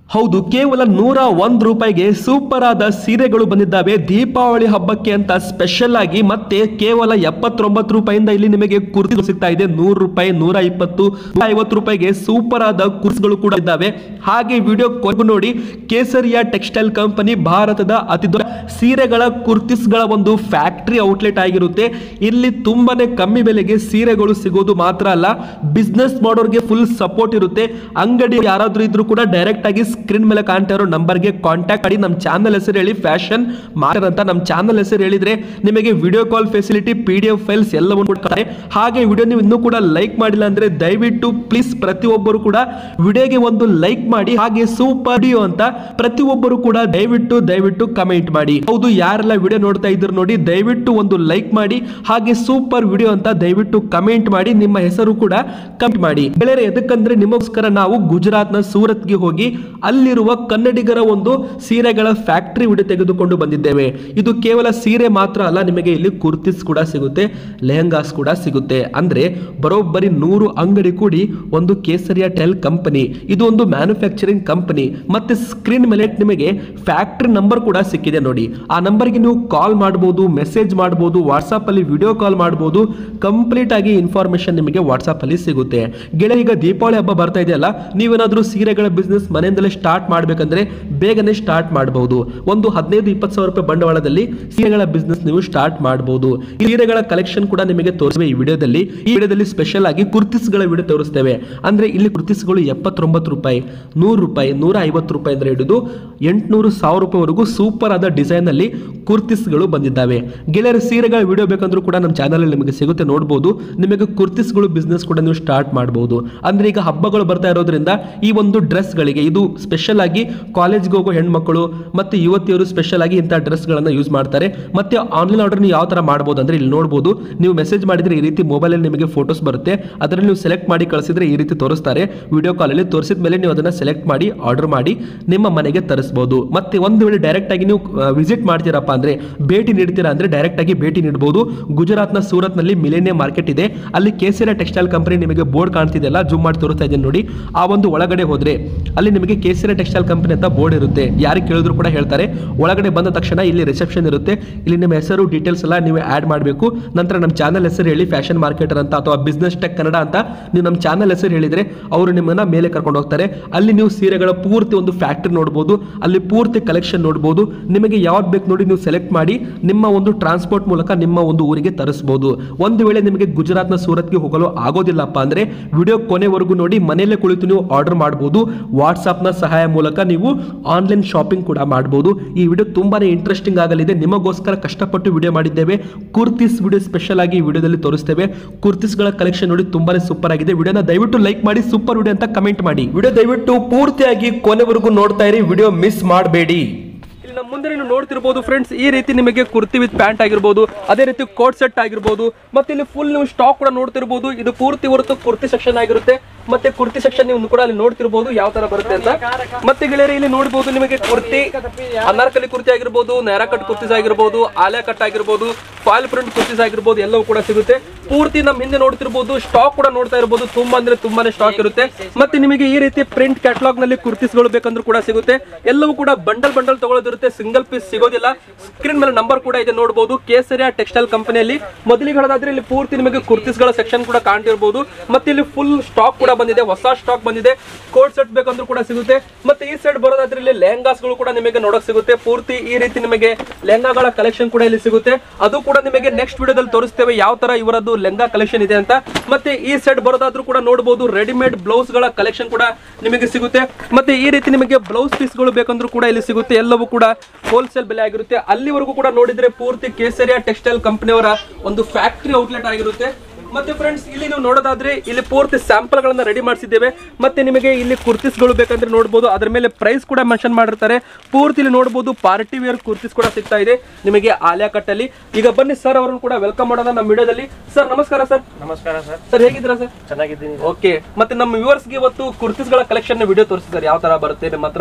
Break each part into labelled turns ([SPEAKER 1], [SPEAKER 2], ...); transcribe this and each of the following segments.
[SPEAKER 1] ಹೌದು ಕೇವಲ ನೂರ ಒಂದು ರೂಪಾಯಿಗೆ ಸೂಪರ್ ಆದ ಸೀರೆಗಳು ಬಂದಿದ್ದಾವೆ ದೀಪಾವಳಿ ಹಬ್ಬಕ್ಕೆ ಅಂತ ಸ್ಪೆಷಲ್ ಆಗಿ ಮತ್ತೆ ಕೇವಲ ಎಪ್ಪತ್ತೊಂಬತ್ತು ರೂಪಾಯಿಂದ ಇಲ್ಲಿ ನಿಮಗೆ ಕುರ್ತಿ ಸಿಗ್ತಾ ಇದೆ ನೂರು ರೂಪಾಯಿ ನೂರ ಇಪ್ಪತ್ತು ನೂರ ಐವತ್ತು ರೂಪಾಯಿಗೆ ಸೂಪರ್ ಆದ ಕುರ್ಸ್ಗಳು ಕೂಡ ಇದ್ದಾವೆ ಹಾಗೆ ವಿಡಿಯೋ ಕೊನೆಗೂ ನೋಡಿ ಕೇಸರಿಯ ಟೆಕ್ಸ್ಟೈಲ್ ಕಂಪನಿ ಭಾರತದ ಅತಿ ದೊಡ್ಡ ಸೀರೆಗಳ ಕುರ್ತಿಸ್ಗಳ ಒಂದು ಫ್ಯಾಕ್ಟರಿ ಔಟ್ಲೆಟ್ ಆಗಿರುತ್ತೆ ಇಲ್ಲಿ ತುಂಬಾನೇ ಕಮ್ಮಿ ಬೆಲೆಗೆ ಸೀರೆಗಳು ಸಿಗೋದು ಮಾತ್ರ ಅಲ್ಲ ಬಿಸ್ನೆಸ್ ಮಾಡೋರಿಗೆ ಫುಲ್ ಸಪೋರ್ಟ್ ಇರುತ್ತೆ ಅಂಗಡಿ ಯಾರಾದ್ರೂ ಇದ್ರೂ ಕೂಡ ಡೈರೆಕ್ಟ್ ಆಗಿ ಸ್ಕ್ರೀನ್ ಮೇಲೆ ಕಾಣ್ತಾ ಇರೋ ನಂಬರ್ಗೆ ಕಾಂಟ್ಯಾಕ್ಟ್ ಮಾಡಿ ನಮ್ಮ ಚಾನಲ್ ಹೆಸರು ಹೇಳಿ ಫ್ಯಾಷನ್ ಮಾಸ್ಟರ್ ಅಂತ ನಮ್ಮ ಚಾನಲ್ ಹೆಸರು ಹೇಳಿದ್ರೆ ನಿಮಗೆ video call facility P D F files ಎಲ್ಲವನ್ನು ಕೊಡ್ತಾರೆ ಹಾಗೆ ವಿಡಿಯೋ ನೀವು ಇನ್ನೂ ಕೂಡ ಲೈಕ್ ಮಾಡಿಲ್ಲ ಅಂದ್ರೆ ದಯವಿಟ್ಟು ಪ್ಲೀಸ್ ಪ್ರತಿಯೊಬ್ಬರು ಕೂಡ ವಿಡಿಯೋಗೆ ಒಂದು ಲೈಕ್ ಮಾಡಿ ಹಾಗೆ ಸೂಪರ್ ವಿಡಿಯೋ ಅಂತ ಪ್ರತಿಯೊಬ್ಬರು ಕೂಡ ದಯವಿಟ್ಟು ದಯವಿಟ್ಟು ಕಮೆಂಟ್ ಮಾಡಿ ಹೌದು ಯಾರೆಲ್ಲ ವಿಡಿಯೋ ನೋಡ್ತಾ ಇದ್ರು ನೋಡಿ ದಯವಿಟ್ಟು ಒಂದು ಲೈಕ್ ಮಾಡಿ ಹಾಗೆ ಸೂಪರ್ ವಿಡಿಯೋ ಅಂತ ದಯವಿಟ್ಟು ಕಮೆಂಟ್ ಮಾಡಿ ನಿಮ್ಮ ಹೆಸರು ಕೂಡ ಕಮೆಂಟ್ ಮಾಡಿ ಗೆಳೆಯರೆ ಎದಕ್ಕಂದ್ರೆ ನಿಮಗೋಸ್ಕರ ನಾವು ಗುಜರಾತ್ನ ಸೂರತ್ಗೆ ಹೋಗಿ ಅಲ್ಲಿರುವ ಕನ್ನಡಿಗರ ಒಂದು ಸೀರೆಗಳ ಫ್ಯಾಕ್ಟರಿ ವಿಡಿಯೋ ತೆಗೆದುಕೊಂಡು ಬಂದಿದ್ದೇವೆ ಇದು ಕೇವಲ ಸೀರೆ ಮಾತ್ರ ಅಲ್ಲ ನಿಮಗೆ ಇಲ್ಲಿ ಕುರ್ತಿಸ್ ಕೂಡ ಸಿಗುತ್ತೆ ಲೆಹಂಗಾಸ್ ಕೂಡ ಸಿಗುತ್ತೆ ಅಂದ್ರೆ ಬರೋಬ್ಬರಿ ನೂರು ಅಂಗಡಿ ಕೂಡಿ ಒಂದು ಕೇಸರಿಯ ಟೆಲ್ ಕಂಪನಿ ಇದು ಒಂದು ಮ್ಯಾನುಫ್ಯಾಕ್ಚರಿಂಗ್ ಕಂಪನಿ ಮತ್ತೆ ಸ್ಕ್ರೀನ್ ಮೇಲೆ ನಿಮಗೆ ಫ್ಯಾಕ್ಟರಿ ನಂಬರ್ ಕೂಡ ಸಿಕ್ಕಿದೆ ನೋಡಿ ಆ ನಂಬರ್ಗೆ ನೀವು ಕಾಲ್ ಮಾಡಬಹುದು ಮೆಸೇಜ್ ಮಾಡಬಹುದು ವಾಟ್ಸಾಪ್ ಅಲ್ಲಿ ವಿಡಿಯೋ ಕಾಲ್ ಮಾಡಬಹುದು ಕಂಪ್ಲೀಟ್ ಆಗಿ ಇನ್ಫಾರ್ಮೇಶನ್ ನಿಮಗೆ ವಾಟ್ಸಾಪ್ ಅಲ್ಲಿ ಸಿಗುತ್ತೆ ಗೆಳೆಯ ಈಗ ದೀಪಾವಳಿ ಹಬ್ಬ ಬರ್ತಾ ಇದೆಯಲ್ಲ ನೀವೇನಾದ್ರೂ ಸೀರೆಗಳ ಬಿಸ್ನೆಸ್ ಮನೆಯಿಂದಲೇ ಸ್ಟಾರ್ಟ್ ಮಾಡಬೇಕಂದ್ರೆ ಬೇಗನೆ ಸ್ಟಾರ್ಟ್ ಮಾಡಬಹುದು ಒಂದು ಹದಿನೈದು ಇಪ್ಪತ್ತು ಸಾವಿರ ರೂಪಾಯಿ ಬಂಡವಾಳದಲ್ಲಿ ಸೀರೆಗಳ ಬಿಸ್ನೆಸ್ ನೀವು ಸ್ಟಾರ್ಟ್ ಮಾಡಬಹುದು ಈ ಸೀರೆಗಳ ಕಲೆಕ್ಷನ್ ಕೂಡ ನಿಮಗೆ ತೋರಿಸುವೆ ಈ ವಿಡಿಯೋದಲ್ಲಿ ಈ ವಿಡಿಯೋದಲ್ಲಿ ಸ್ಪೆಷಲ್ ಆಗಿ ಕುರ್ತಿಸ್ಗಳ ವಿಡಿಯೋ ತೋರಿಸ್ತೇವೆ ಅಂದ್ರೆ ಇಲ್ಲಿ ಕುರ್ತಿಸ್ಗಳು ಎಪ್ಪತ್ತೊಂಬತ್ತು ರೂಪಾಯಿ ನೂರು ರೂಪಾಯಿ ನೂರ ಐವತ್ತು ರೂಪಾಯಿ ಅಂದ್ರೆ ಹಿಡಿದು ಎಂಟುನೂರು ಸಾವಿರ ರೂಪಾಯಿವರೆಗೂ ಸೂಪರ್ ಆದ ಡಿಸೈನ್ ಅಲ್ಲಿ ಕುರ್ತಿಸ್ಗಳು ಬಂದಿದ್ದಾವೆ ಗೆಳೆಯರ ಸೀರೆಗಳ ವಿಡಿಯೋ ಬೇಕಂದ್ರೂ ಕೂಡ ನಮ್ಮ ಚಾನಲ್ ಅಲ್ಲಿ ನಿಮಗೆ ಸಿಗುತ್ತೆ ನೋಡಬಹುದು ನಿಮಗೆ ಕುರ್ತಿಸ್ಗಳು ಬಿಸ್ನೆಸ್ ಕೂಡ ನೀವು ಸ್ಟಾರ್ಟ್ ಮಾಡಬಹುದು ಅಂದ್ರೆ ಈಗ ಹಬ್ಬಗಳು ಬರ್ತಾ ಇರೋದ್ರಿಂದ ಈ ಒಂದು ಡ್ರೆಸ್ಗಳಿಗೆ ಇದು ಸ್ಪೆಷಲ್ ಆಗಿ ಕಾಲೇಜ್ಗೆ ಹೋಗೋ ಹೆಣ್ಮಕ್ಳು ಮತ್ತೆ ಯುವತಿಯರು ಸ್ಪೆಷಲ್ ಆಗಿ ಇಂಥ ಡ್ರೆಸ್ಗಳನ್ನ ಯೂಸ್ ಮಾಡ್ತಾರೆ ಮತ್ತೆ ಆನ್ಲೈನ್ ಆರ್ಡರ್ ನೀವು ಯಾವ ತರ ಮಾಡಬಹುದು ಅಂದ್ರೆ ಇಲ್ಲಿ ನೋಡಬಹುದು ನೀವು ಮೆಸೇಜ್ ಮಾಡಿದ್ರೆ ಈ ರೀತಿ ಮೊಬೈಲ್ ಅಲ್ಲಿ ನಿಮಗೆ ಫೋಟೋಸ್ ಬರುತ್ತೆ ಅದರಲ್ಲಿ ನೀವು ಸೆಲೆಕ್ಟ್ ಮಾಡಿ ಕಳಿಸಿದ್ರೆ ಈ ರೀತಿ ತೋರಿಸ್ತಾರೆ ವಿಡಿಯೋ ಕಾಲ್ ಅಲ್ಲಿ ತೋರಿಸಿದ ಮೇಲೆ ನೀವು ಅದನ್ನ ಸೆಲೆಕ್ಟ್ ಮಾಡಿ ಆರ್ಡರ್ ಮಾಡಿ ನಿಮ್ಮ ಮನೆಗೆ ತರಿಸಬಹುದು ಮತ್ತೆ ಒಂದು ವೇಳೆ ಡೈರೆಕ್ಟ್ ಆಗಿ ನೀವು ವಿಸಿಟ್ ಮಾಡ್ತೀರಪ್ಪ ಅಂದ್ರೆ ಭೇಟಿ ನೀಡ್ತೀರಾ ಅಂದ್ರೆ ಡೈರೆಕ್ಟ್ ಆಗಿ ಭೇಟಿ ನೀಡಬಹುದು ಗುಜರಾತ್ನ ಸೂರತ್ ನಲ್ಲಿ ಮಿಲೇನಿಯಂ ಮಾರ್ಕೆಟ್ ಇದೆ ಅಲ್ಲಿ ಕೇಸರಿಯ ಟೆಕ್ಸ್ಟೈಲ್ ಕಂಪನಿ ನಿಮಗೆ ಬೋರ್ಡ್ ಕಾಣ್ತಿದೆಯಲ್ಲ ಜೂಮ್ ಮಾಡಿ ತೋರಿಸ್ತಾ ಇದ್ದೀನಿ ನೋಡಿ ಆ ಒಂದು ಒಳಗಡೆ ಹೋದ್ರೆ ಅಲ್ಲಿ ನಿಮಗೆ ಕೇಸರಿಯ ಟೆಕ್ಸ್ಟೈಲ್ ಕಂಪನಿ ಅಂತ ಬೋರ್ಡ್ ಇರುತ್ತೆ ಯಾರಿಗೆ ಕೇಳಿದ್ರು ಕೂಡ ಹೇಳ್ತಾರೆ ಒಳಗಡೆ ಬಂದ ತಕ್ಷಣ ಇಲ್ಲಿ ರಿಸೆಪ್ಷನ್ ಇರುತ್ತೆ ಇಲ್ಲಿ ನಿಮ್ಮ ಹೆಸರು ಡೀಟೇಲ್ಸ್ ಎಲ್ಲ ನೀವು ಆಡ್ ಮಾಡಬೇಕು ನಂತರ ನಮ್ಮ ಚಾನಲ್ ಹೆಸರು ಹೇಳಿ ಫ್ಯಾಷನ್ ಮಾರ್ಕೆಟರ್ ಅಂತ ಅಥವಾ ಬಿಸ್ನೆಸ್ ಟೆಕ್ ಕನ್ನಡ ಅಂತ ನೀವು ನಮ್ಮ ಚಾನಲ್ ಹೆಸರು ಹೇಳಿದ್ರೆ ಅವರು ನಿಮ್ಮನ್ನ ಮೇಲೆ ಕರ್ಕೊಂಡು ಹೋಗ್ತಾರೆ ಅಲ್ಲಿ ನೀವು ಸೀರೆಗಳ ಪೂರ್ತಿ ಒಂದು ಫ್ಯಾಕ್ಟ್ರಿ ನೋಡ್ಬೋದು ಅಲ್ಲಿ ಪೂರ್ತಿ ಕಲೆಕ್ಷನ್ ನೋಡ್ಬೋದು ನಿಮಗೆ ಯಾವ್ದು ಬೇಕು ನೋಡಿ ನೀವು ಸೆಲೆಕ್ಟ್ ಮಾಡಿ ನಿಮ್ಮ ಒಂದು ಟ್ರಾನ್ಸ್ಪೋರ್ಟ್ ಮೂಲಕ ನಿಮ್ಮ ಒಂದು ಊರಿಗೆ ತರಿಸಬಹುದು ಒಂದು ವೇಳೆ ನಿಮಗೆ ಗುಜರಾತ್ನ ಸೂರತ್ಗೆ ಹೋಗಲು ಆಗೋದಿಲ್ಲಪ್ಪ ಅಂದ್ರೆ ವಿಡಿಯೋ ಕೊನೆವರೆಗೂ ನೋಡಿ ಮನೆಯಲ್ಲೇ ಕುಳಿತು ನೀವು ಆರ್ಡರ್ ಮಾಡಬಹುದು ವಾಟ್ಸಾಪ್ನ ಸಹಾಯ ಮೂಲಕ ನೀವು ಆನ್ಲೈನ್ ಶಾಪಿಂಗ್ ಕೂಡ ಮಾಡಬಹುದು ಈ ವಿಡಿಯೋ ತುಂಬಾನೇ ಇಂಟ್ರೆಸ್ಟಿಂಗ್ ಆಗಲಿದೆ ನಿಮಗೋಸ್ಕರ ಕಷ್ಟಪಟ್ಟು ವಿಡಿಯೋ ಮಾಡಿದ್ದೇವೆ ಕುರ್ತಿಸ್ ವಿಡಿಯೋ ಸ್ಪೆಷಲ್ ಆಗಿ ಈ ವಿಡಿಯೋದಲ್ಲಿ ತೋರಿಸ್ತೇವೆ ಕುರ್ತಿಸ್ಗಳ ಕಲೆಕ್ಷನ್ ನೋಡಿ ತುಂಬಾನೇ ಸೂಪರ್ ಆಗಿದೆ ವಿಡಿಯೋನ ದಯವಿಟ್ಟು ಲೈಕ್ ಮಾಡಿ ಸೂಪರ್ ವಿಡಿಯೋ ಅಂತ ಕಮೆಂಟ್ ಮಾಡಿ ವಿಡಿಯೋ ದಯವಿಟ್ಟು ಪೂರ್ತಿಯಾಗಿ ಕೊನೆವರೆಗೂ ನೋಡ್ತಾ ಇರಿ ವಿಡಿಯೋ ಮಿಸ್ ಮಾಡಬೇಡಿ ಇಲ್ಲಿ ನಮ್ಮ ಮುಂದೆ ನೀವು ನೋಡ್ತಿರ್ಬೋದು ಫ್ರೆಂಡ್ಸ್ ಈ ರೀತಿ ನಿಮಗೆ ಕುರ್ತಿ ವಿತ್ ಪ್ಯಾಂಟ್ ಆಗಿರ್ಬೋದು ಅದೇ ರೀತಿ ಕೋಟ್ ಸೆಟ್ ಆಗಿರ್ಬೋದು ಮತ್ತೆ ಇಲ್ಲಿ ಫುಲ್ ನೀವು ಸ್ಟಾಕ್ ಕೂಡ ನೋಡ್ತಿರ್ಬೋದು ಇದು ಪೂರ್ತಿ ಹೊರತು ಕುರ್ತಿ ಸೆಕ್ಷನ್ ಆಗಿರುತ್ತೆ ಮತ್ತೆ ಕುರ್ತಿ ಸೆಕ್ಷನ್ ನೀವು ಕೂಡ ಅಲ್ಲಿ ನೋಡ್ತಿರ್ಬೋದು ಯಾವ ತರ ಬರುತ್ತೆ ಅಂತ ಮತ್ತೆ ಗೆಳೆಯರಿ ಇಲ್ಲಿ ನೋಡಬಹುದು ನಿಮಗೆ ಕುರ್ತಿ ಅನಾರ್ಕಲಿ ಕುರ್ತಿ ಆಗಿರ್ಬೋದು ನೇರ ಕಟ್ ಕುರ್ತೀಸ್ ಆಗಿರ್ಬೋದು ಆಲಿಯಾ ಕಟ್ ಆಗಿರ್ಬೋದು ಫಾಯಿಲ್ ಪ್ರಿಂಟ್ ಕುರ್ತೀಸ್ ಆಗಿರ್ಬೋದು ಎಲ್ಲವೂ ಕೂಡ ಸಿಗುತ್ತೆ ಪೂರ್ತಿ ನಮ್ಮ ಹಿಂದೆ ನೋಡ್ತಿರ್ಬೋದು ಸ್ಟಾಕ್ ಕೂಡ ನೋಡ್ತಾ ಇರ್ಬೋದು ತುಂಬಾ ಅಂದ್ರೆ ತುಂಬಾನೇ ಸ್ಟಾಕ್ ಇರುತ್ತೆ ಮತ್ತೆ ನಿಮಗೆ ಈ ರೀತಿ ಪ್ರಿಂಟ್ ಕ್ಯಾಟಲಾಗ್ ನಲ್ಲಿ ಕುರ್ತಿಸ್ಗಳು ಬೇಕಂದ್ರೂ ಕೂಡ ಸಿಗುತ್ತೆ ಎಲ್ಲವೂ ಕೂಡ ಬಂಡಲ್ ಬಂಡಲ್ ತಗೊಳ್ಳೋದಿರುತ್ತೆ ಸಿಂಗಲ್ ಪೀಸ್ ಸಿಗೋದಿಲ್ಲ ಸ್ಕ್ರೀನ್ ಮೇಲೆ ನಂಬರ್ ಕೂಡ ಇದೆ ನೋಡಬಹುದು ಕೇಸರಿಯ ಟೆಕ್ಸ್ಟೈಲ್ ಕಂಪನಿಯಲ್ಲಿ ಮೊದಲಿಗೆ ಹೇಳೋದಾದ್ರೆ ಇಲ್ಲಿ ಪೂರ್ತಿ ನಿಮಗೆ ಕುರ್ತಿಸ್ಗಳ ಸೆಕ್ಷನ್ ಕೂಡ ಕಾಣ್ತಿರ್ಬೋದು ಮತ್ತೆ ಇಲ್ಲಿ ಫುಲ್ ಸ್ಟಾಕ್ ಕೂಡ ಬಂದಿದೆ ಹೊಸ ಸ್ಟಾಕ್ ಬಂದಿದೆ ಕೋಟ್ ಸೆಟ್ ಬೇಕಂದ್ರೂ ಕೂಡ ಸಿಗುತ್ತೆ ಮತ್ತೆ ಈ ಸೈಡ್ ಬರೋದಾದ್ರೆ ಇಲ್ಲಿ ಲೆಹಂಗಾಸ್ಗಳು ಕೂಡ ನಿಮಗೆ ನೋಡಕ್ ಸಿಗುತ್ತೆ ಪೂರ್ತಿ ಈ ರೀತಿ ನಿಮಗೆ ಲೆಹಂಗಾಗಳ ಕಲೆಕ್ಷನ್ ಕೂಡ ಇಲ್ಲಿ ಸಿಗುತ್ತೆ ಅದು ಕೂಡ ನಿಮಗೆ ನೆಕ್ಸ್ಟ್ ವಿಡಿಯೋದಲ್ಲಿ ತೋರಿಸ್ತೇವೆ ಯಾವ ತರ ಇವರದ್ದು ಲೆಹಂಗಾ ಕಲೆಕ್ಷನ್ ಇದೆ ಅಂತ ಮತ್ತೆ ಈ ಸೈಡ್ ಬರೋದಾದ್ರೂ ಕೂಡ ನೋಡಬಹುದು ರೆಡಿಮೇಡ್ ಬ್ಲೌಸ್ ಗಳ ಕಲೆಕ್ಷನ್ ಕೂಡ ನಿಮಗೆ ಸಿಗುತ್ತೆ ಮತ್ತೆ ಈ ರೀತಿ ನಿಮಗೆ ಬ್ಲೌಸ್ ಪೀಸ್ಗಳು ಬೇಕಂದ್ರೂ ಕೂಡ ಇಲ್ಲಿ ಸಿಗುತ್ತೆ ಎಲ್ಲವೂ ಕೂಡ ಹೋಲ್ಸೇಲ್ ಬೆಲೆ ಆಗಿರುತ್ತೆ ಅಲ್ಲಿವರೆಗೂ ಕೂಡ ನೋಡಿದ್ರೆ ಪೂರ್ತಿ ಕೇಸರಿಯ ಟೆಕ್ಸ್ಟೈಲ್ ಕಂಪನಿಯವರ ಒಂದು ಫ್ಯಾಕ್ಟರಿ ಔಟ್ಲೆಟ್ ಆಗಿರುತ್ತೆ ಮತ್ತೆ ಫ್ರೆಂಡ್ಸ್ ಇಲ್ಲಿ ನೀವು ನೋಡೋದಾದ್ರೆ ಇಲ್ಲಿ ಪೂರ್ತಿ ಸ್ಯಾಂಪಲ್ ಗಳನ್ನ ರೆಡಿ ಮಾಡಿಸಿದ್ದೇವೆ ಮತ್ತೆ ನಿಮಗೆ ಇಲ್ಲಿ ಕುರ್ತಿಸ್ಗಳು ಬೇಕಂದ್ರೆ ನೋಡಬಹುದು ಅದ್ರ ಮೇಲೆ ಪ್ರೈಸ್ ಕೂಡ ಮೆನ್ಷನ್ ಮಾಡಿರ್ತಾರೆ ಪೂರ್ತಿ ಇಲ್ಲಿ ನೋಡಬಹುದು ಪಾರ್ಟಿ ವೇರ್ ಕುರ್ತಿಸ್ ಕೂಡ ಸಿಗ್ತಾ ಇದೆ ನಿಮಗೆ ಆಲಿಯಾ ಕಟ್ಟಲ್ಲಿ ಈಗ ಬನ್ನಿ ಸರ್ ಅವರನ್ನು ಕೂಡ ವೆಲ್ಕಮ್ ಮಾಡೋಣ ನಮ್ಮ ವಿಡಿಯೋದಲ್ಲಿ ಸರ್ ನಮಸ್ಕಾರ ಸರ್
[SPEAKER 2] ನಮಸ್ಕಾರ ಸರ್
[SPEAKER 1] ಸರ್ ಹೇಗಿದ್ದೀರಾ ಸರ್
[SPEAKER 2] ಚೆನ್ನಾಗಿದ್ದೀನಿ
[SPEAKER 1] ಓಕೆ ಮತ್ತೆ ನಮ್ಮ ವ್ಯೂವರ್ಸ್ಗೆ ಇವತ್ತು ಕುರ್ತಿಸ್ಗಳ ಕಲೆಕ್ಷನ್ ವಿಡಿಯೋ ತೋರಿಸಿದ್ದಾರೆ ಯಾವ ತರ ಬರುತ್ತೆ ನಿಮ್ಮ ಹತ್ರ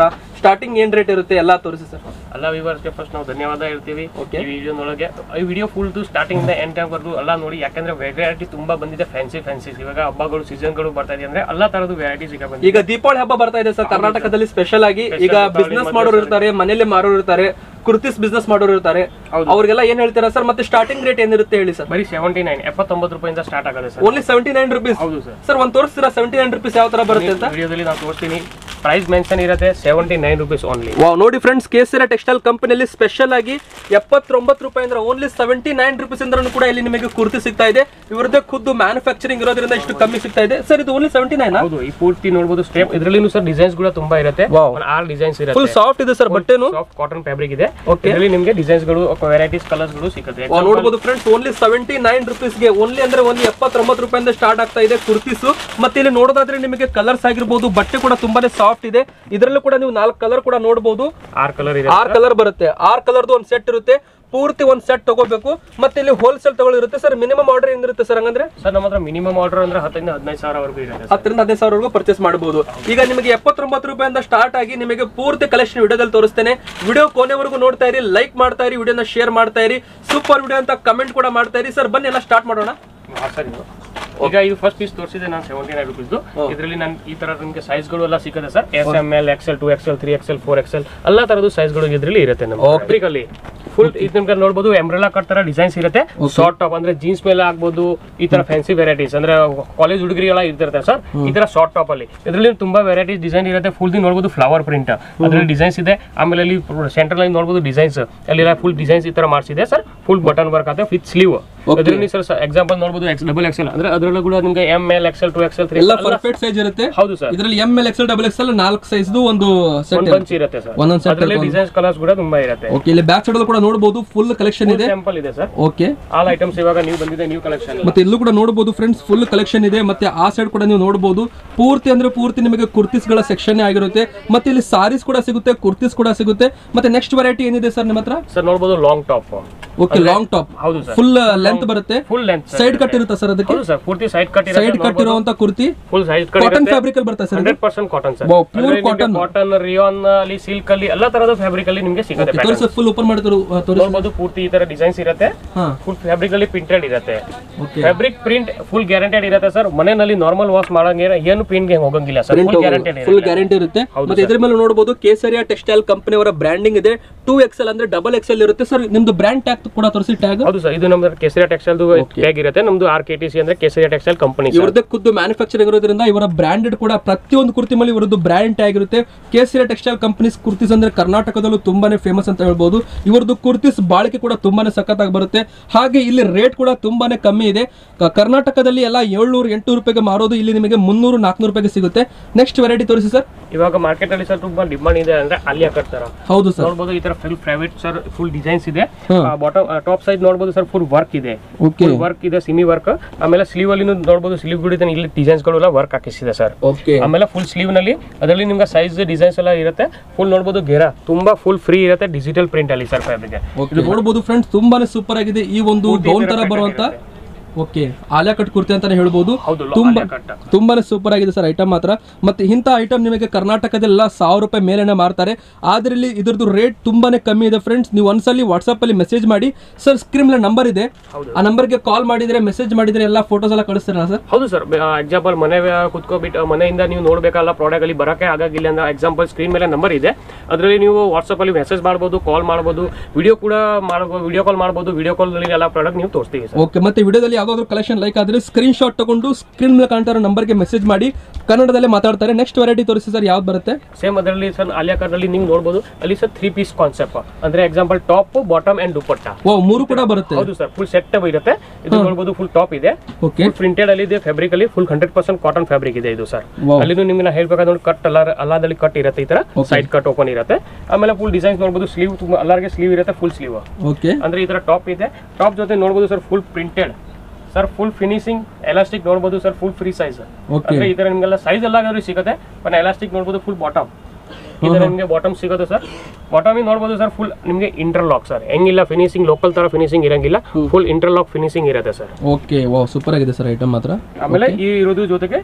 [SPEAKER 1] ಸ್ಟಾರ್ಟಿಂಗ್ ಏನ್ ರೇಟ್ ಇರುತ್ತೆ ಎಲ್ಲ ತೋರಿಸಿ ಸರ್
[SPEAKER 2] ಎಲ್ಲ ವಿವರ್ಸ್ಗೆ ಫಸ್ಟ್ ನಾವು ಧನ್ಯವಾದ ಹೇಳ್ತೀವಿ
[SPEAKER 1] Okay.
[SPEAKER 2] ಈ ವಿಡಿಯೋನೊಳಗೆ ಈ ವಿಡಿಯೋ ಫುಲ್ ಸ್ಟಾರ್ಟಿಂಗ್ ಇಂದ ಎಂಡ್ ವರ್ಗು ಎಲ್ಲ ನೋಡಿ ಯಾಕಂದ್ರೆ ವೆರೈಟಿ ತುಂಬಾ ಬಂದಿದೆ ಫ್ಯಾನ್ಸಿ ಫ್ಯಾನ್ಸೀಸ್ ಇವಾಗ ಹಬ್ಬಗಳು ಸೀಸನ್ಗಳು ಬರ್ತಾ ಇದೆ ಅಂದ್ರೆ ಎಲ್ಲಾ ತರದ್ದು ವೆರೈಟೀಸ್ ಈಗ ಬಂದಿದೆ
[SPEAKER 1] ಈಗ ದೀಪಾವಳಿ ಹಬ್ಬ ಬರ್ತಾ ಇದೆ ಸರ್ ಕರ್ನಾಟಕದಲ್ಲಿ ಸ್ಪೆಷಲ್ ಆಗಿ ಈಗ ಬಿಸ್ನೆಸ್ ಮಾಡೋರು ಇರ್ತಾರೆ ಮನೇಲಿ ಮಾರೋರು ಇರ್ತಾರೆ ಕುರ್ತಿಸ್ ಬಿಸ್ನೆಸ್ ಮಾಡೋರು ಇರ್ತಾರೆ
[SPEAKER 2] ಹೌದು.
[SPEAKER 1] ಅವ್ರಿಗೆಲ್ಲ ಏನ್ ಹೇಳ್ತೀರಾ ಸರ್ ಮತ್ತೆ ಸ್ಟಾರ್ಟಿಂಗ್ ರೇಟ್ ಏನಿರುತ್ತೆ ಹೇಳಿ ಸರ್
[SPEAKER 2] ಬರೀ ಸೆವೆಂಟಿ ನೈನ್ ಎಪ್ಪತ್ತೊಂಬತ್ತು ರೂಪಾಯಿಂದ ಸ್ಟಾರ್ಟ್ ಆಗುತ್ತೆ sir
[SPEAKER 1] only seventy nine rupees
[SPEAKER 2] ಹೌದು ಸರ್
[SPEAKER 1] ಸರ್ ಒಂದ್ ತೋರಿಸ್ತೀರಾ ಸೆವೆಂಟಿ ನೈನ್ ರುಪೀಸ್ ಯಾವ ತರ ಬರುತ್ತೆ ಅಂತ
[SPEAKER 2] ವಿಡಿಯೋದಲ್ಲಿ ನಾವು ತೋರಿಸ್ತೀನಿ ಪ್ರೈಸ್ ಮೆನ್ಷನ್ ಇರುತ್ತೆ seventy nine rupees only
[SPEAKER 1] wow ನೋಡಿ ಫ್ರೆಂಡ್ಸ್ ಕೇಸರ ಟೆಕ್ಸ್ಟೈಲ್ ಕಂಪನಿಯಲ್ಲಿ ಸ್ಪೆಷಲ್ ಆಗಿ ಎಪ್ಪತ್ತೊಂಬತ್ತು ರೂಪಾಯಿ ಅಂದ್ರೆ ಓನ್ಲಿ ಸೆವೆಂಟಿ ನೈನ್ ರುಪೀಸ್ ಇಂದ್ರೂ ಕೂಡ ಇಲ್ಲಿ ನಿಮಗೆ ಕುರ್ತಿ ಸಿಗ್ತಾ ಇದೆ ಇವರದೇ ಖುದ್ದು ಮ್ಯಾನುಫ್ಯಾಕ್ಚರಿಂಗ್ ಇರೋದ್ರಿಂದ ಇಷ್ಟು ಕಮ್ಮಿ ಸಿಗ್ತಾ ಇದೆ ಸರ್ ಇದು ಓನ್ಲಿ ಸೆವೆಂಟಿ ನೈನ್
[SPEAKER 2] ಹೌದು ಈ ಪೂರ್ತಿ ನೋಡಬಹುದು ಸ್ಟೆಪ್ ಇದರಲ್ಲಿ ಸರ್ ಡಿಸೈನ್ಸ್ ಕೂಡ ತುಂಬಾ ಇರುತ್ತೆ
[SPEAKER 1] Wow.
[SPEAKER 2] ಒಂದು ಆರು ಡಿಸೈನ್ಸ್
[SPEAKER 1] ಫುಲ್
[SPEAKER 2] ಇರುತ್ತೆ
[SPEAKER 1] ಸಾಫ್ಟ್ ಇದೆ ಸರ್ ಬಟ್ಟೆನು
[SPEAKER 2] ಸಾಫ್ಟ್ ಕಾಟನ್ ಫ್ಯಾಬ್ರಿಕ್ ಇದೆ
[SPEAKER 1] Okay.
[SPEAKER 2] ಇದರಲ್ಲಿ ನಿಮಗೆ ಡಿಸೈನ್ಸ್ ಗಳು ವೆರೈಟೀಸ್ ಕಲರ್ಸ್ ಗಳು ಸಿಗುತ್ತೆ
[SPEAKER 1] ವಾವ್, ನೋಡ್ಬೋದು ಫ್ರೆಂಡ್ಸ್ ಓನ್ಲಿ ಸೆವೆಂಟಿ ನೈನ್ ರುಪೀಸ್ಗೆ ಓನ್ಲಿ ಅಂದ್ರೆ ಒಂದು ಎಪ್ಪತ್ತೊಂಬತ್ತು ರೂಪಾಯಿಂದ ಸ್ಟಾರ್ಟ್ ಆಗ್ತಾ ಇದೆ ಕುರ್ತೀಸು ಮತ್ತೆ ಇಲ್ಲಿ ನೋಡೋದಾದ್ರೆ ನಿಮಗೆ ಕಲರ್ಸ್ ಆಗಿರ್ಬೋದು ಬಟ್ಟೆ ಕೂಡ ತುಂಬಾನೇ ಸಾಫ್ಟ್ ಇದೆ ಇದರಲ್ಲೂ ಕೂಡ ನೀವು ನಾಲ್ಕು ಕಲರ್ ಕೂಡ ನೋಡಬಹುದು
[SPEAKER 2] ಆರ್ ಕಲರ್ ಇದೆ
[SPEAKER 1] ಆರ್ ಕಲರ್ ಬರುತ್ತೆ ಆರ್ ಕಲರ್ದು ಒಂದು ಸೆಟ್ ಇರುತ್ತೆ ಪೂರ್ತಿ ಒಂದು ಸೆಟ್ ತಗೋಬೇಕು ಮತ್ತೆ ಇಲ್ಲಿ ಹೋಲ್ಸೇಲ್ ತಗೊಳಿರುತ್ತೆ ಸರ್ ಮಿನಿಮಮ್ ಆರ್ಡರ್ ಏನಿರುತ್ತೆ ಸರ್ ಹಂಗಂದ್ರೆ
[SPEAKER 2] ಸರ್ ನಮ್ಮ ಹತ್ರ ಮಿನಿಮಮ್ ಆರ್ಡರ್ ಅಂದ್ರೆ ಹತ್ತರಿಂದ ಹದಿನೈದು ಸಾವಿರವರೆಗೂ ಇರುತ್ತೆ ಸರ್
[SPEAKER 1] ಹತ್ತರಿಂದ ಹದಿನೈದು ಸಾವಿರವರೆಗೂ ಪರ್ಚೇಸ್ ಮಾಡಬಹುದು ಈಗ ನಿಮಗೆ ಎಪ್ಪತ್ತೊಂಬತ್ತು ರೂಪಾಯಿಂದ ಸ್ಟಾರ್ಟ್ ಆಗಿ ನಿಮಗೆ ಪೂರ್ತಿ ಕಲೆಕ್ಷನ್ ವಿಡಿಯೋದಲ್ಲಿ ತೋರಿಸ್ತೇನೆ ವಿಡಿಯೋ ಕೊನೆವರೆಗೂ ನೋಡ್ತಾ ಇರಿ ಲೈಕ್ ಮಾಡ್ತಾ ಇರಿ ವಿಡಿಯೋನ ಶೇರ್ ಮಾಡ್ತಾ ಇರಿ ಸೂಪರ್ ವಿಡಿಯೋ ಅಂತ ಕಮೆಂಟ್ ಕೂಡ ಮಾಡ್ತಾ ಇರಿ ಸರ್ ಬನ್ನಿ ಎಲ್ಲ ಸ್ಟಾರ್ಟ್ ಮಾಡೋಣ
[SPEAKER 2] ಹಾ, ಸರ್ ಇದು. ಈಗ ಇದು ಫಸ್ಟ್ ಪೀಸ್ ತೋರಿಸಿದೆ ನಾನು ಸೆವೆಂಟಿ ನೈನ್ ರುಪೀಸ್ ಇದರಲ್ಲಿ ನಾನು ಈ ತರ ನಿಮಗೆ ಸೈಜ್ಗಳು ಎಲ್ಲ ಸಿಗುತ್ತೆ sir S M L XL two XL three XL four XL ಎಲ್ಲ ತರದ್ದು ಸೈಜ್ಗಳು ಇದರಲ್ಲಿ ಇರುತ್ತೆ ನಮ್ಮ ಫ್ಯಾಬ್ರಿಕಲ್ಲಿ ಫುಲ್ ಇದು ನಿಮ್ಗೆ ನೋಡಬಹುದು ಎಂಬ್ರೆಲಾ ಕಟ್ ತರ ಡಿಸೈನ್ಸ್ ಇರುತ್ತೆ ಶಾರ್ಟ್ ಟಾಪ್ ಅಂದ್ರೆ ಜೀನ್ಸ್ ಮೇಲೆ ಆಗ್ಬೋದು ಈ ತರ ಫ್ಯಾನ್ಸಿ ವೆರೈಟೀಸ್ ಅಂದ್ರೆ ಕಾಲೇಜ್ ಹುಡುಗರಿ ಎಲ್ಲ ಇರ್ತಿರ್ತಾರೆ ಸರ್ ಈ ತರ ಶಾರ್ಟ್ ಟಾಪ್ ಅಲ್ಲಿ ಇದರಲ್ಲಿ ತುಂಬಾ ವೆರೈಟೀಸ್ ಡಿಸೈನ್ ಇರುತ್ತೆ ಫುಲ್ ದಿ ನೋಡಬಹುದು ಫ್ಲವರ್ ಪ್ರಿಂಟ್ ಅದ್ರಲ್ಲಿ ಡಿಸೈನ್ಸ್ ಇದೆ ಆಮೇಲೆ ಅಲ್ಲಿ ಸೆಂಟ್ರಲ್ ಅಲ್ಲಿ ನೋಡಬಹುದು ಡಿಸೈನ್ಸ್ ಅಲ್ಲಿ ಫುಲ್ ಡಿಸೈನ್ಸ್ ಈ ತರ ಮಾಡಿಸಿದೆ ಸರ್ ಫುಲ್ ಬಟನ್ ವರ್ಕ್ ಆಗುತ್ತೆ ವಿತ್ ಸ್ಲೀವ್ ಅದರಲ್ಲಿ ಸರ್ ಎಕ್ಸಾಂಪಲ್ ನೋಡಬಹುದು ಎಕ್ಸ್ ಡಬಲ್ ಎಕ್ಸೆಲ್ ಅಂದ್ರೆ ಅದರಲ್ಲೂ ಕೂಡ ನಿಮಗೆ M L XL two XL three
[SPEAKER 1] ಎಲ್ಲ ಪರ್ಫೆಕ್ಟ್ ಸೈಜ್ ಇರುತ್ತೆ
[SPEAKER 2] ಹೌದು ಸರ್
[SPEAKER 1] ಇದರಲ್ಲಿ M L XL double XL ನಾಲ್ಕು ಸೈಜ್ ಒಂದು ಸೆಟ್
[SPEAKER 2] ಒಂದ್ ಬಂಚ್ ಇರುತ್ತೆ ಸರ್
[SPEAKER 1] ಒಂದೊಂದ್ ಸೆಟ್
[SPEAKER 2] ಅದರಲ್ಲಿ ಡಿಸೈನ್ಸ್ ಕಲರ್ಸ್ ಕೂಡ ತುಂಬಾ ಇರುತ್ತೆ
[SPEAKER 1] ಓಕೆ ಇಲ್ಲಿ ಬ್ಯಾಕ್ ಸೈಡ್ ಕೂಡ ನೋಡಬಹುದು ಫುಲ್ ಕಲೆಕ್ಷನ್ ಇದೆ
[SPEAKER 2] ಸ್ಯಾಂಪಲ್ ಇದೆ ಸರ್
[SPEAKER 1] ಓಕೆ
[SPEAKER 2] ಆಲ್ ಐಟಮ್ಸ್ ಇವಾಗ ನೀವು ಬಂದಿದೆ ನ್ಯೂ ಕಲೆಕ್ಷನ್
[SPEAKER 1] ಮತ್ತೆ ಇಲ್ಲೂ ಕೂಡ ನೋಡಬಹುದು ಫ್ರೆಂಡ್ಸ್ ಫುಲ್ ಕಲೆಕ್ಷನ್ ಇದೆ ಮತ್ತೆ ಆ ಸೈಡ್ ಕೂಡ ನೀವು ನೋಡಬಹುದು ಪೂರ್ತಿ ಅಂದ್ರೆ ಪೂರ್ತಿ ನಿಮಗೆ ಕುರ್ತೀಸ್ ಗಳ ಸೆಕ್ಷನ್ ಆಗಿರುತ್ತೆ ಮತ್ತೆ ಇಲ್ಲಿ ಸಾರೀಸ್ ಕೂಡ ಸಿಗುತ್ತೆ ಕುರ್ತೀಸ್ ಕೂಡ ಸಿಗುತ್ತೆ ಮತ್ತೆ ನೆಕ್ಸ್ಟ್ ವೆರೈಟಿ ಏನಿದೆ ಸರ್ ನಿಮ್ಮ ಹತ್ರ
[SPEAKER 2] ಸರ್ ನೋಡಬಹುದು long top
[SPEAKER 1] okay long top
[SPEAKER 2] ಹೌದು ಸರ್
[SPEAKER 1] ಫುಲ್ ಲೆಂತ್ ಬರುತ್ತೆ
[SPEAKER 2] ಫುಲ್ ಲೆಂತ್
[SPEAKER 1] ಸೈಡ್ ಕಟ್ ಇರುತ್ತೆ ಸರ್ ಅದಕ್ಕೆ
[SPEAKER 2] ಹೌದು ಸರ್ ಪೂರ್ತಿ ಸೈಡ್ ಕಟ್
[SPEAKER 1] ಸೈಡ್
[SPEAKER 2] ಇರುತ್ತೆ
[SPEAKER 1] ಕಟ್ ಇರುವಂತ kurti
[SPEAKER 2] full side cut
[SPEAKER 1] cotton
[SPEAKER 2] ಇರುತ್ತೆ
[SPEAKER 1] ಫ್ಯಾಬ್ರಿಕ್ ಅಲ್ಲಿ ಬರುತ್ತೆ sir
[SPEAKER 2] hundred percent cotton sir
[SPEAKER 1] Wow, pure cotton.
[SPEAKER 2] Cotton rayon ಅಲ್ಲಿ ಸಿಲ್ಕ್ ಅಲ್ಲಿ ಎಲ್ಲ ತರದ ಫ್ಯಾಬ್ರಿಕ್ ಅಲ್ಲಿ ನಿಮಗೆ ಸಿಗುತ್ತೆ pattern.
[SPEAKER 1] ತೋರಿಸಿ ಫುಲ್ ಓಪನ್ ಮಾಡಿ ತೋರು- ಆ, ತೋರಿಸಿ
[SPEAKER 2] ನೋಡಬಹುದು ಪೂರ್ತಿ ಈ ತರ ಡಿಸೈನ್ಸ್ ಇರುತ್ತೆ
[SPEAKER 1] ಹಾ
[SPEAKER 2] ಫುಲ್ ಫ್ಯಾಬ್ರಿಕ್ ಅಲ್ಲಿ ಪ್ರಿಂಟೆಡ್ ಇರುತ್ತೆ
[SPEAKER 1] okay
[SPEAKER 2] fabric print full guaranteed ಇರುತ್ತೆ ಸರ್ ಮನೆಯಲ್ಲಿ ನಾರ್ಮಲ್ ವಾಶ್ ಮಾಡಂಗೆ ಏನು ಪ್ರಿಂಟ್ ಹೋಗಂಗಿಲ್ಲ sir full guaranteed
[SPEAKER 1] full guarantee ಇರುತ್ತೆ ಮತ್ತೆ ಇದ್ರ ಮೇಲೆ ನೋಡಬಹುದು ಕೇಸರಿಯಾ ಟೆಕ್ಸ್ಟೈಲ್ ಕಂಪನಿ ಅವರ ಬ್ರ್ಯಾಂಡಿಂಗ್ ಇದೆ ಟೂ ಎಕ್ಸೆಲ್ ಅಂದ್ರೆ ಡಬಲ್ ಎಕ್ಸೆಲ್ ಇರುತ್ತೆ ಸರ್ ನಿಮ್ದು ಬ್ರ್ಯಾಂಡ್ ಟ್ಯಾಗ್ ಕೂಡ ತೋರಿಸಿ ಟ್ಯಾಗ್
[SPEAKER 2] ಹೌದು ಸರ್ ಇದು ನಮ್ದು ಕೇಸರಿಯಾ ಟೆಕ್ಸ್ಟೈಲ್ ಟ್ಯಾಗ್ ಇರುತ್ತೆ ನಮ್ದು ಆರ್ ಕೆ ಟಿ ಸಿ ಅಂದ್ರೆ ಕೇಸರಿಯಾ ಟೆಕ್ಸ್ಟೈಲ್ ಕಂಪನಿ
[SPEAKER 1] ಇವ್ರದ್ದೇ ಖುದ್ದು ಮ್ಯಾನುಫ್ಯಾಕ್ಚರಿಂಗ್ ಇರೋದ್ರಿಂದ ಇವರ ಬ್ರಾಂಡೆಡ್ ಕೂಡ ಪ್ರತಿಯೊಂದು ಕುರ್ತಿ ಮೇಲೆ ಇವರದ್ದು ಬ್ರ್ಯಾಂಡ್ ಟ್ಯಾಗ್ ಇರುತ್ತೆ ಕೇಸರಿಯಾ ಟೆಕ್ಸ್ಟೈಲ್ ಕಂಪನೀಸ್ ಕುರ್ತೀಸ್ ಅಂದ್ರೆ ಕರ್ನಾಟಕದಲ್ಲೂ ತುಂಬಾನೇ ಫೇಮಸ್ ಅಂತ ಹೇಳ್ಬೋದು ಇವರದ್ದು ಕುರ್ತೀಸ್ ಬಾಳಿಕೆ ಕೂಡ ತುಂಬಾನೇ ಸಖತ್ತಾಗಿ ಬರುತ್ತೆ ಹಾಗೆ ಇಲ್ಲಿ ರೇಟ್ ಕೂಡ ತುಂಬಾನೇ ಕಮ್ಮಿ ಇದೆ ಕ- ಕರ್ನಾಟಕದಲ್ಲಿ ಎಲ್ಲ ಏಳ್ನೂರು ಎಂಟುನೂರು ರೂಪಾಯಿಗೆ ಮಾರೋದು ಇಲ್ಲಿ ನಿಮಗೆ ಮುನ್ನೂರು ನಾಲ್ಕುನೂರು ರೂಪಾಯಿಗೆ ಸಿಗುತ್ತೆ ನೆಕ್ಸ್ಟ್ ವೆರೈಟಿ ತೋರಿಸಿ ಸರ್
[SPEAKER 2] ಇವಾಗ ಮಾರ್ಕೆಟ್ ಅಲ್ಲಿ ಸರ್ ತುಂಬಾ ಡಿಮಾಂಡ್ ಇದೆ ಅಂದ್ರೆ ಅಲ್ಲಿ ಕಟ್ತಾರ
[SPEAKER 1] ಹೌದು ಸರ್
[SPEAKER 2] ನೋಡಬಹುದು ಈ ತರ full private sir full designs ಇದೆ
[SPEAKER 1] ಹಾ.
[SPEAKER 2] ಬಾಟಮ್ ಟಾಪ್ ಸೈಡ್ ನೋಡಬಹುದು ಸರ್ ಫುಲ್ ವರ್ಕ್ ಇದೆ
[SPEAKER 1] ಓಕೆ
[SPEAKER 2] ವರ್ಕ್ ಇದೆ ಸಿಮಿ ವರ್ಕ್ ಆಮೇಲೆ ಸ್ಲೀವ್ ಅಲ್ಲಿ ನೋಡಬಹುದು ಸ್ಲೀವ್ ಕೂಡ ಇದೆ ಇಲ್ಲಿ ಡಿಸೈನ್ಸ್ ಗಳು ವರ್ಕ್ ಹಾಕಿಸಿದೆ ಸರ್
[SPEAKER 1] ಓಕೆ
[SPEAKER 2] ಆಮೇಲೆ ಫುಲ್ ಸ್ಲೀವ್ ನಲ್ಲಿ ಅದರಲ್ಲಿ ನಿಮ್ಗೆ ಸೈಜ್ ಡಿಸೈನ್ಸ್ ಎಲ್ಲ ಇರುತ್ತೆ ಫುಲ್ ನೋಡಬಹುದು ಗೆರಾ ತುಂಬಾ ಫುಲ್ ಫ್ರೀ ಇರುತ್ತೆ ಡಿಜಿಟಲ್ ಪ್ರಿಂಟ್ ಅಲ್ಲಿ ಸರ್ ಫ್ಯಾಬ್ರಿಕ್
[SPEAKER 1] ಓಕೆ ನೋಡಬಹುದು ಫ್ರೆಂಡ್ಸ್ ತುಂಬಾನೇ ಸೂಪರ್ ಆಗಿದೆ ಈ ಒಂದು ಡೌನ್ ತರ ಬರುವಂತ ಓಕೆ ಆಲಿಯಾ ಕಟ್ ಕುರ್ತಿ ಅಂತಾನೆ ಹೇಳ್ಬೋದು
[SPEAKER 2] ಹೌದು
[SPEAKER 1] ತುಂಬಾ
[SPEAKER 2] ಆಲಿಯಾ ಕಟ್.
[SPEAKER 1] ತುಂಬಾನೇ ಸೂಪರ್ ಆಗಿದೆ ಸರ್ ಐಟಮ್ ಮಾತ್ರ ಮತ್ತೆ ಇಂಥ ಐಟಮ್ ನಿಮಗೆ ಕರ್ನಾಟಕದೆಲ್ಲ ಸಾವಿರ ರೂಪಾಯಿ ಮೇಲೆನೆ ಮಾರ್ತಾರೆ ಆದ್ರೆ ಇಲ್ಲಿ ಇದ್ರದ್ದು ರೇಟ್ ತುಂಬಾನೇ ಕಮ್ಮಿ ಇದೆ ಫ್ರೆಂಡ್ಸ್ ನೀವು ಒಂದ್ಸಲಿ ವಾಟ್ಸಪ್ ಅಲ್ಲಿ ಮೆಸೇಜ್ ಮಾಡಿ ಸರ್ ಸ್ಕ್ರೀನ್ ಮೇಲೆ ನಂಬರ್ ಇದೆ
[SPEAKER 2] ಹೌದು.
[SPEAKER 1] ಆ ನಂಬರ್ಗೆ ಕಾಲ್ ಮಾಡಿದ್ರೆ ಮೆಸೇಜ್ ಮಾಡಿದ್ರೆ ಎಲ್ಲ ಫೋಟೋಸ್ ಎಲ್ಲ ಕಳಿಸ್ತೀರಾ ಸರ್
[SPEAKER 2] ಹೌದು ಸರ್ ಎಕ್ಸಾಂಪಲ್ ಮನೆ ಕುತ್ಕೋಬಿಟ್ಟು ಮನೆಯಿಂದ ನೀವು ನೋಡಬೇಕಲ್ಲ ಪ್ರಾಡಕ್ಟ್ ಅಲ್ಲಿ ಬರೋಕೆ ಆಗಾಗಿಲ್ಲ ಅಂದ್ರೆ ಎಕ್ಸಾಂಪಲ್ ಸ್ಕ್ರೀನ್ ಮೇಲೆ ನಂಬರ್ ಇದೆ ಅದರಲ್ಲಿ ನೀವು ವಾಟ್ಸಪ್ ಅಲ್ಲಿ ಮೆಸೇಜ್ ಮಾಡ್ಬೋದು ಕಾಲ್ ಮಾಡ್ಬೋದು ವಿಡಿಯೋ ಕೂಡ ಮಾಡ್ಬೋದು ವಿಡಿಯೋ ಕಾಲ್ ಮಾಡ್ಬೋದು ವಿಡಿಯೋ ಕಾಲ್ ಅಲ್ಲಿ ಎಲ್ಲ ಪ್ರಾಡಕ್ಟ್ ನೀವು ತೋರಿಸ್ತೀವಿ ಸರ್
[SPEAKER 1] ಓಕೆ ಮತ್ತೆ ವಿಡಿಯೋದಲ್ಲಿ ಯಾವ್ದಾದ್ರು ಕಲೆಕ್ಷನ್ ಲೈಕ್ ಆದ್ರೆ ಸ್ಕ್ರೀನ್ ಶಾಟ್ ತಗೊಂಡು ಸ್ಕ್ರೀನ್ ಮೇಲೆ ಕಾಣ್ತಾ ಇರೋ ನಂಬರ್ಗೆ ಮೆಸೇಜ್ ಮಾಡಿ ಕನ್ನಡದಲ್ಲೇ ಮಾತಾಡ್ತಾರೆ ನೆಕ್ಸ್ಟ್ ವೆರೈಟಿ ತೋರಿಸಿ ಸರ್ ಯಾವ್ದು ಬರುತ್ತೆ
[SPEAKER 2] ಸೇಮ್ ಅದರಲ್ಲಿ ಸರ್ ಆಲಿಯಾ ಕಟ್ನಲ್ಲಿ ನೀವು ನೋಡ್ಬೋದು ಅಲ್ಲಿ ಸರ್ ತ್ರೀ ಪೀಸ್ ಕಾನ್ಸೆಪ್ಟ್ ಅಂದ್ರೆ example top bottom and dupatta
[SPEAKER 1] ಓ ಮೂರು ಕೂಡ ಬರುತ್ತೆ
[SPEAKER 2] ಹೌದು ಸರ್ ಫುಲ್ ಸೆಟ್ ಇರುತ್ತೆ ಇದು ನೋಡ್ಬೋದು ಫುಲ್ ಟಾಪ್ ಇದೆ
[SPEAKER 1] ಓಕೆ
[SPEAKER 2] ಫುಲ್ ಪ್ರಿಂಟೆಡ್ ಅಲ್ಲಿ ಇದೆ ಫ್ಯಾಬ್ರಿಕ್ ಅಲ್ಲಿ full hundred percent cotton fabric ಇದೆ ಇದು ಸರ್
[SPEAKER 1] Wow.
[SPEAKER 2] ಅಲ್ಲಿ ನಿಮ್ಗೆ ಹೇಳ್ಬೇಕಾದ್ರೆ ನೋಡಿ ಕಟ್ ಅಲ್ಲ ಅಲ್ಲಾದಲ್ಲಿ ಕಟ್ ಇರುತ್ತೆ ಈ ತರ ಸೈಡ್ ಕಟ್ ಓಪನ್ ಇರುತ್ತೆ ಆಮೇಲೆ ಫುಲ್ ಡಿಸೈನ್ಸ್ ನೋಡ್ಬೋದು ಸ್ಲೀವ್ ತುಂಬಾ ಎಲ್ಲರಿಗೆ ಸ್ಲೀವ್ ಇರುತ್ತೆ ಫುಲ್ ಸ್ಲೀವ್
[SPEAKER 1] ಓಕೆ
[SPEAKER 2] ಅಂದ್ರೆ ಈ ತರ ಟಾಪ್ ಇದೆ ಟಾಪ್ ಜೊತೆ ನೋಡ್ಬೋದು sir full printed sir full finishing elastic ನೋಡ್ಬೋದು sir full free size
[SPEAKER 1] okay
[SPEAKER 2] ಅಂದ್ರೆ ಈ ತರ ನಿಮ್ಗೆಲ್ಲ ಸೈಜ್ ಎಲ್ಲ ಸಿಗುತ್ತೆ ಬಟ್ ಎಲಾಸ್ಟಿಕ್ ನೋಡ್ಬೋದು ಫುಲ್ ಬಾಟಮ್ ಈ ತರ ನಿಮಗೆ ಬಾಟಮ್ ಸಿಗುತ್ತೆ ಸರ್ ಬಾಟಮ್ ನೋಡ್ಬೋದು ಸರ್ ಫುಲ್ ನಿಮಗೆ ಇಂಟರ್ಲಾಕ್ ಸರ್ ಹೆಂಗಿಲ್ಲ ಫಿನಿಶಿಂಗ್ ಲೋಕಲ್ ತರ ಫಿನಿಶಿಂಗ್ ಇರಂಗಿಲ್ಲ ಫುಲ್ ಇಂಟರ್ಲಾಕ್ ಫಿನಿಶಿಂಗ್ ಇರುತ್ತೆ ಸರ್
[SPEAKER 1] ಓಕೆ ವಾ ಸೂಪರ್ ಆಗಿದೆ ಸರ್ ಐಟಮ್ ಮಾತ್ರ
[SPEAKER 2] ಆಮೇಲೆ ಈ ಇರೋದು ಜೊತೆಗೆ